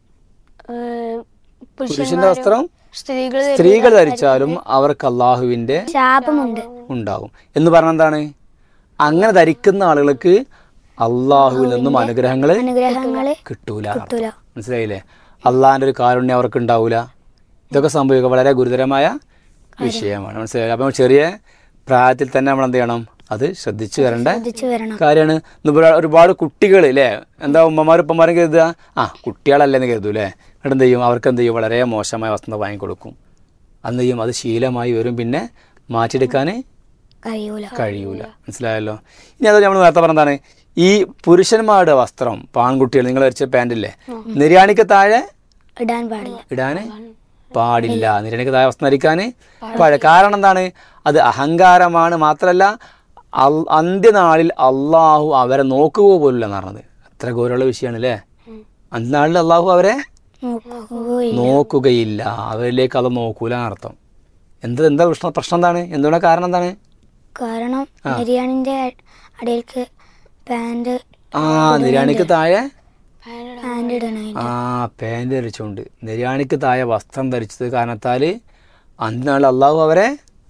പുരുഷന്റെ വസ്ത്രം സ്ത്രീകൾ സ്ത്രീകൾ ധരിച്ചാലും അവർക്ക് അള്ളാഹുവിന്റെ ശാപമുണ്ട് ഉണ്ടാകും എന്ന് പറഞ്ഞ എന്താണ് അങ്ങനെ ധരിക്കുന്ന ആളുകൾക്ക് അള്ളാഹുവിൽ നിന്നും അനുഗ്രഹങ്ങൾ അനുഗ്രഹങ്ങള് കിട്ടൂല കിട്ടൂല. മനസ്സിലായില്ലേ അള്ളാഹിന്റെ ഒരു കാരുണ്യം അവർക്ക് ഉണ്ടാവൂല ഇതൊക്കെ സംഭവിക്കുക വളരെ ഗുരുതരമായ വിഷയമാണ് മനസ്സിലായില്ലേ അപ്പം ചെറിയ പ്രായത്തിൽ തന്നെ നമ്മൾ എന്ത് ചെയ്യണം അത് ശ്രദ്ധിച്ചു വരേണ്ട ശ്രദ്ധിച്ചു വരണം കാര്യമാണ് ഇന്നിപ്പോൾ ഒരുപാട് കുട്ടികൾ അല്ലേ എന്താ ഉമ്മമാരും ഉപ്പമാരും കരുതുക ആ കുട്ടികളല്ലെന്ന് കരുതൂ അല്ലേ എന്നിട്ട് എന്ത് ചെയ്യും അവർക്ക് എന്ത് ചെയ്യും വളരെ മോശമായ വസ്ത്രം വാങ്ങിക്കൊടുക്കും അന്ന് ചെയ്യും അത് ശീലമായി വരും പിന്നെ മാറ്റിയെടുക്കാൻ കഴിയൂല കഴിയൂല മനസ്സിലായല്ലോ ഇനി അത് നമ്മൾ നേരത്തെ പറഞ്ഞതാണ് ഈ പുരുഷന്മാരുടെ വസ്ത്രം പാൺകുട്ടികൾ നിങ്ങൾ ധരിച്ച പാൻറ്റില്ലേ നിര്യാണിക്ക് താഴെ ഇടാൻ പാടില്ല ഇടാന് പാടില്ല നിരണിക്ക് താഴെ വസ്ത്രം ധരിക്കാൻ പാടില്ല കാരണം എന്താണ് അത് അഹങ്കാരമാണ് മാത്രമല്ല അൽ- അന്ത്യനാളിൽ അള്ളാഹു അവരെ നോക്കുക പോലില്ല എന്ന് പറഞ്ഞത് അത്ര ഗൗരവമുള്ള വിഷയമാണ് അല്ലേ അന്ത്യനാളിൽ അള്ളാഹു അവരെ നോക്കുകയില്ല നോക്കുകയില്ല അവരിലേക്ക് അത് നോക്കൂല എന്നർത്ഥം എന്ത് എന്താ പ്രശ്നം പ്രശ്നം എന്താണ് എന്തുകൊണ്ടാണ് കാരണം എന്താണ് കാരണം ബിരിയാണിന്റെ അടിയിലേക്ക് പാന്റ് ആ നിര്യാണിക്ക് താഴെ പാന്റ് ഇടണ ആ പാൻറ് ധരിച്ചുകൊണ്ട് നിര്യാണിക്ക് താഴെ വസ്ത്രം ധരിച്ചത് കാരണത്താല് അന്ത്യനാളിൽ അള്ളാഹു അവരെ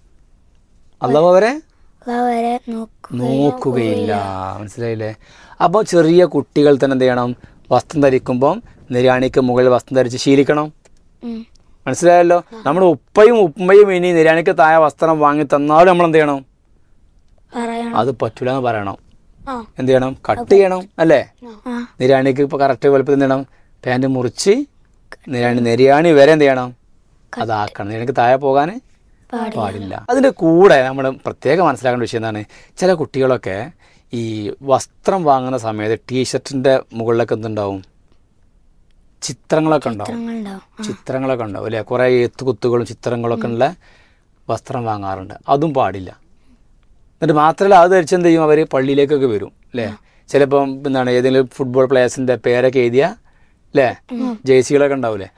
അള്ളാഹു അവരെ വരെ നോക്കുക നോക്കുകയില്ല മനസ്സിലായില്ലേ അപ്പോൾ ചെറിയ കുട്ടികൾ തന്നെ എന്ത് ചെയ്യണം വസ്ത്രം ധരിക്കുമ്പം നിര്യാണിക്ക് മുകളിൽ വസ്ത്രം ധരിച്ച് ശീലിക്കണം ഉം. മനസ്സിലായല്ലോ നമ്മുടെ ഉപ്പയും ഉമ്മയും ഇനി നിര്യാണിക്ക് താഴെ വസ്ത്രം വാങ്ങി തന്നാലും നമ്മൾ എന്ത് ചെയ്യണം പറയണം അത് പറ്റൂല എന്ന് പറയണം ആ എന്ത് ചെയ്യണം കട്ട് ചെയ്യണം അല്ലേ ആ നിര്യാണിക്ക് ഇപ്പോൾ കറക്റ്റ് വലുപ്പത്തിൽ എന്ത് ചെയ്യണം പാൻറ് മുറിച്ച് നിര്യാണി നിര്യാണി വരെ എന്ത് ചെയ്യണം അതാക്കണം നിര്യാണിക്ക് താഴെ പോകാൻ പാടില്ല അതിൻ്റെ കൂടെ നമ്മൾ പ്രത്യേകം മനസ്സിലാക്കേണ്ട വിഷയം എന്താണ് ചില കുട്ടികളൊക്കെ ഈ വസ്ത്രം വാങ്ങുന്ന സമയത്ത് ടീഷർട്ടിൻ്റെ മുകളിലൊക്കെ എന്തുണ്ടാവും ചിത്രങ്ങളൊക്കെ ഉണ്ടാവും ചിത്രങ്ങളുണ്ടാവും ചിത്രങ്ങളൊക്കെ ഉണ്ടാവും അല്ലേ കുറേ എത്തുകുത്തുകളും ചിത്രങ്ങളൊക്കെ ഉള്ള വസ്ത്രം വാങ്ങാറുണ്ട് അതും പാടില്ല എന്നിട്ട് മാത്രമല്ല അത് ധരിച്ച് എന്ത് ചെയ്യും അവർ പള്ളിയിലേക്കൊക്കെ വരും അല്ലേ ചിലപ്പം എന്താണ് ഏതെങ്കിലും ഫുട്ബോൾ പ്ലേയേഴ്സിന്റെ പേരൊക്കെ എഴുതിയ അല്ലേ ജേഴ്സികളൊക്കെ ഉണ്ടാവൂലേ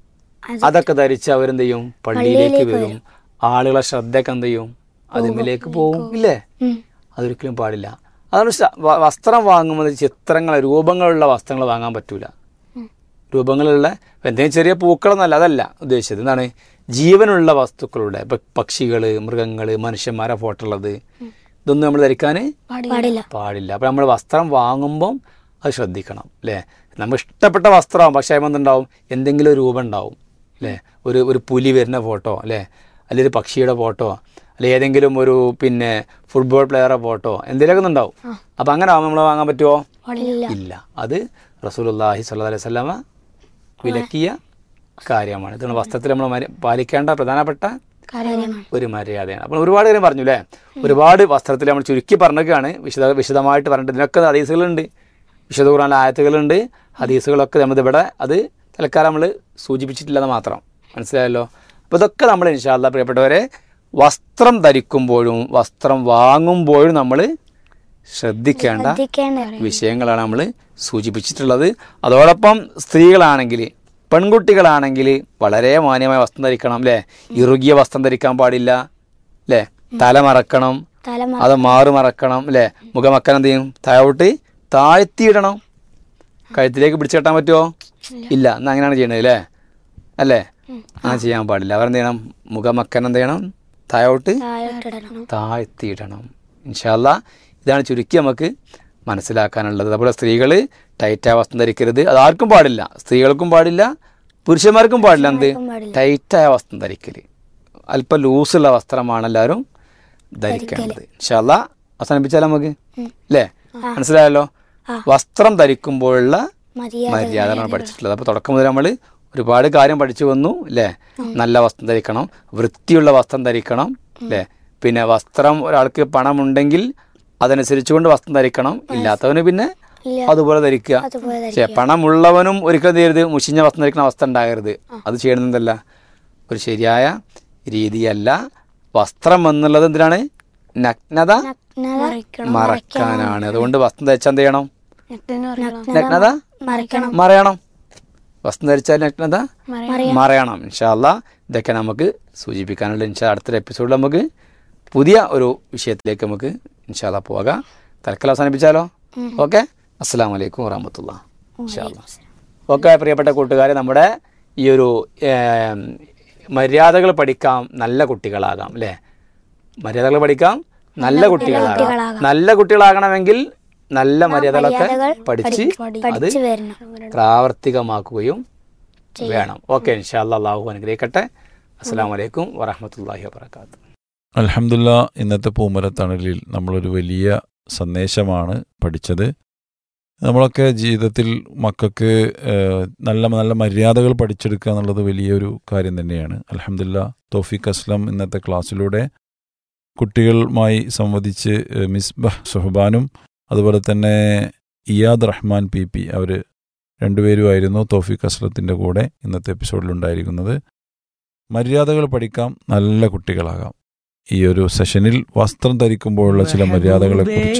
അതൊക്കെ ധരിച്ച് അവരെന്ത് ചെയ്യും പള്ളിയിലേക്ക് വരും ആളുകളെ ശ്രദ്ധയൊക്കെ എന്ത് ചെയ്യും അതിലേക്ക് പോകും ഇല്ലേ ഉം. അതൊരിക്കലും പാടില്ല അതാണ് ശ- വ- വസ്ത്രം വാങ്ങുമ്പോൾ ചിത്രങ്ങൾ രൂപങ്ങളുള്ള വസ്ത്രങ്ങൾ വാങ്ങാൻ പറ്റൂല രൂപങ്ങളുള്ള എന്തെങ്കിലും ചെറിയ പൂക്കളൊന്നല്ല അതല്ല ഉദ്ദേശിച്ചത് എന്താണ് ജീവനുള്ള വസ്തുക്കളുടെ ഇപ്പൊ പക്ഷികള് മൃഗങ്ങള് മനുഷ്യന്മാരെ ഫോട്ടോ ഉള്ളത് ഇതൊന്നും നമ്മൾ ധരിക്കാൻ പാടില്ല പാടില്ല അപ്പൊ നമ്മൾ വസ്ത്രം വാങ്ങുമ്പം അത് ശ്രദ്ധിക്കണം അല്ലേ നമ്മൾ ഇഷ്ടപ്പെട്ട വസ്ത്രമാവും പക്ഷേ അതിന് എന്തുണ്ടാവും എന്തെങ്കിലും ഒരു രൂപം ഉണ്ടാവും അല്ലേ ഒരു ഒരു പുലി വരുന്ന ഫോട്ടോ അല്ലേ അല്ലെങ്കിൽ ഒരു പക്ഷിയുടെ ഫോട്ടോ അല്ലെ ഏതെങ്കിലും ഒരു പിന്നെ ഫുട്ബോൾ പ്ലെയറെ ഫോട്ടോ എന്തെങ്കിലുമൊക്കെ ഉണ്ടാവും അപ്പൊ അങ്ങനെ ആവുമ്പോൾ നമ്മൾ വാങ്ങാൻ പറ്റുമോ പാടില്ല ഇല്ല അത് റസൂലുള്ളാഹി സ്വല്ലല്ലാഹി അലൈഹി വസല്ലമ വിലക്കിയ കാര്യമാണ് ഇതാണ് വസ്ത്രത്തിൽ നമ്മൾ മര- പാലിക്കേണ്ട പ്രധാനപ്പെട്ട കാര്യമാണ് ഒരു മര്യാദയാണ് അപ്പോൾ ഒരുപാട് കാര്യം പറഞ്ഞു അല്ലേ ഒരുപാട് വസ്ത്രത്തിൽ നമ്മൾ ചുരുക്കി പറഞ്ഞൊക്കെയാണ് വിശദ വിശദമായിട്ട് പറഞ്ഞിട്ട് ഇതിനൊക്കെ ഹദീസുകളുണ്ട് വിശുദ്ധ ഖുർആനിലെ ആയത്തുകളുണ്ട് ഹദീസുകളൊക്കെ നമ്മൾ ഇവിടെ അത് തൽക്കാലം നമ്മൾ സൂചിപ്പിച്ചിട്ടില്ലെന്ന് മാത്രം മനസ്സിലായല്ലോ അപ്പോൾ ഇതൊക്കെ നമ്മൾ ഇൻഷാല്ല പ്രിയപ്പെട്ടവരെ വസ്ത്രം ധരിക്കുമ്പോഴും വസ്ത്രം വാങ്ങുമ്പോഴും നമ്മൾ ശ്രദ്ധിക്കേണ്ട ശ്രദ്ധിക്കേണ്ട വിഷയങ്ങളാണ് നമ്മൾ സൂചിപ്പിച്ചിട്ടുള്ളത് അതോടൊപ്പം സ്ത്രീകളാണെങ്കിൽ പെൺകുട്ടികളാണെങ്കിൽ വളരെ മാന്യമായ വസ്ത്രം ധരിക്കണം അല്ലേ ഇറുകിയ വസ്ത്രം ധരിക്കാൻ പാടില്ല അല്ലേ തല മറക്കണം തല അത് മാറ് മറക്കണം അല്ലേ മുഖമക്കൻ എന്ത് ചെയ്യും താഴോട്ട് താഴ്ത്തിയിടണം കഴുത്തിലേക്ക് പിടിച്ചു കെട്ടാൻ പറ്റുമോ ഇല്ല എന്നാ അങ്ങനെയാണ് ചെയ്യണത് അല്ലേ അല്ലേ അങ്ങനെ ചെയ്യാൻ പാടില്ല അവരെന്ത് ചെയ്യണം മുഖമക്കൻ എന്ത് ചെയ്യണം താഴോട്ട് താഴോട്ടിടണം താഴ്ത്തിയിടണം ഇൻഷാല്ല ഇതാണ് ചുരുക്കി നമുക്ക് മനസ്സിലാക്കാനുള്ളത് അതുപോലെ സ്ത്രീകൾ ടൈറ്റായ വസ്ത്രം ധരിക്കരുത് അത് ആർക്കും പാടില്ല സ്ത്രീകൾക്കും പാടില്ല പുരുഷന്മാർക്കും പാടില്ല എന്ത് പാടില്ല. ടൈറ്റായ വസ്ത്രം ധരിക്കല് അല്പം ലൂസുള്ള വസ്ത്രമാണ് എല്ലാവരും ധരിക്കേണ്ടത് ഇൻഷാല്ല അവസാനിപ്പിച്ചാൽ നമുക്ക് അല്ലേ മനസ്സിലായല്ലോ വസ്ത്രം ധരിക്കുമ്പോഴുള്ള മര്യാദ മര്യാദകളാണ് പഠിച്ചിട്ടുള്ളത് അപ്പോൾ തുടക്കം മുതൽ നമ്മൾ ഒരുപാട് കാര്യം പഠിച്ചു വന്നു അല്ലേ നല്ല വസ്ത്രം ധരിക്കണം വൃത്തിയുള്ള വസ്ത്രം ധരിക്കണം അല്ലേ പിന്നെ വസ്ത്രം ഒരാൾക്ക് പണമുണ്ടെങ്കിൽ അതനുസരിച്ചുകൊണ്ട് വസ്ത്രം ധരിക്കണം ഇല്ലാത്തവന് പിന്നെ ഇല്ല അതുപോലെ ധരിക്കുക അതുപോലെ പക്ഷേ പണമുള്ളവനും ഒരിക്കലും ചെയ്യരുത് മുഷിഞ്ഞ വസ്ത്രം ധരിക്കുന്ന അവസ്ഥ ഉണ്ടാകരുത് അത് ചെയ്യണമെന്നല്ല ഒരു ശരിയായ രീതിയല്ല വസ്ത്രം എന്നുള്ളത് എന്തിനാണ് നഗ്നത നഗ്നത മറക്കാനാണ് അതുകൊണ്ട് വസ്ത്രം ധരിച്ചാൽ എന്ത് ചെയ്യണം നഗ്നത നഗ്നത മറക്കണം മറയണം വസ്ത്രം ധരിച്ചാൽ നഗ്നത മറിയ മറയണം ഇൻഷാല്ല ഇതൊക്കെ നമുക്ക് സൂചിപ്പിക്കാനുള്ള ഇൻഷാ അടുത്തൊരു എപ്പിസോഡിൽ നമുക്ക് പുതിയ ഒരു വിഷയത്തിലേക്ക് നമുക്ക് ഇൻഷാല്ല പോകാം തൽക്കാലം അവസാനിപ്പിച്ചാലോ ഓക്കെ അസ്സാം വലൈക്കും വറഹമത്തുള്ള ഇൻഷാല്ല ഓക്കെ പ്രിയപ്പെട്ട കൂട്ടുകാരെ നമ്മുടെ ഈ ഒരു ഏം, മര്യാദകൾ പഠിക്കാം നല്ല കുട്ടികളാകാം അല്ലേ മര്യാദകൾ പഠിക്കാം നല്ല കുട്ടികളാകാം കുട്ടികളാകാം. നല്ല കുട്ടികളാകണമെങ്കിൽ നല്ല മര്യാദകളൊക്കെ മര്യാദകൾ പഠിച്ച് അത് പഠിച്ചു വരണം പ്രാവർത്തികമാക്കുകയും വേണം ഓക്കെ ഇൻഷാല്ലാ അള്ളാഹു അനുഗ്രഹിക്കട്ടെ അസ്സാം വലൈക്കും വറഹമത്തല്ലാഹി വാബർക്കാത്തു അലഹമില്ല ഇന്നത്തെ പൂമരത്തണലിൽ നമ്മളൊരു വലിയ സന്ദേശമാണ് പഠിച്ചത് നമ്മളൊക്കെ ജീവിതത്തിൽ മക്കൾക്ക് ഏഹ്, നല്ല നല്ല മര്യാദകൾ പഠിച്ചെടുക്കുക എന്നുള്ളത് വലിയൊരു കാര്യം തന്നെയാണ് അലഹമില്ല തോഫിക് അസ്ലം ഇന്നത്തെ ക്ലാസ്സിലൂടെ കുട്ടികളുമായി സംവദിച്ച് ഏഹ്, മിസ്ബഹ് സുഹബാനും അതുപോലെ തന്നെ ഇയാദ് റഹ്മാൻ പി പി അവർ രണ്ടുപേരുമായിരുന്നു തോഫിക് അസ്ലത്തിൻ്റെ കൂടെ ഇന്നത്തെ എപ്പിസോഡിലുണ്ടായിരിക്കുന്നത് മര്യാദകൾ പഠിക്കാം നല്ല കുട്ടികളാകാം ഈ ഒരു സെഷനിൽ വസ്ത്രം ധരിക്കുമ്പോഴുള്ള ചില മര്യാദകളെക്കുറിച്ച്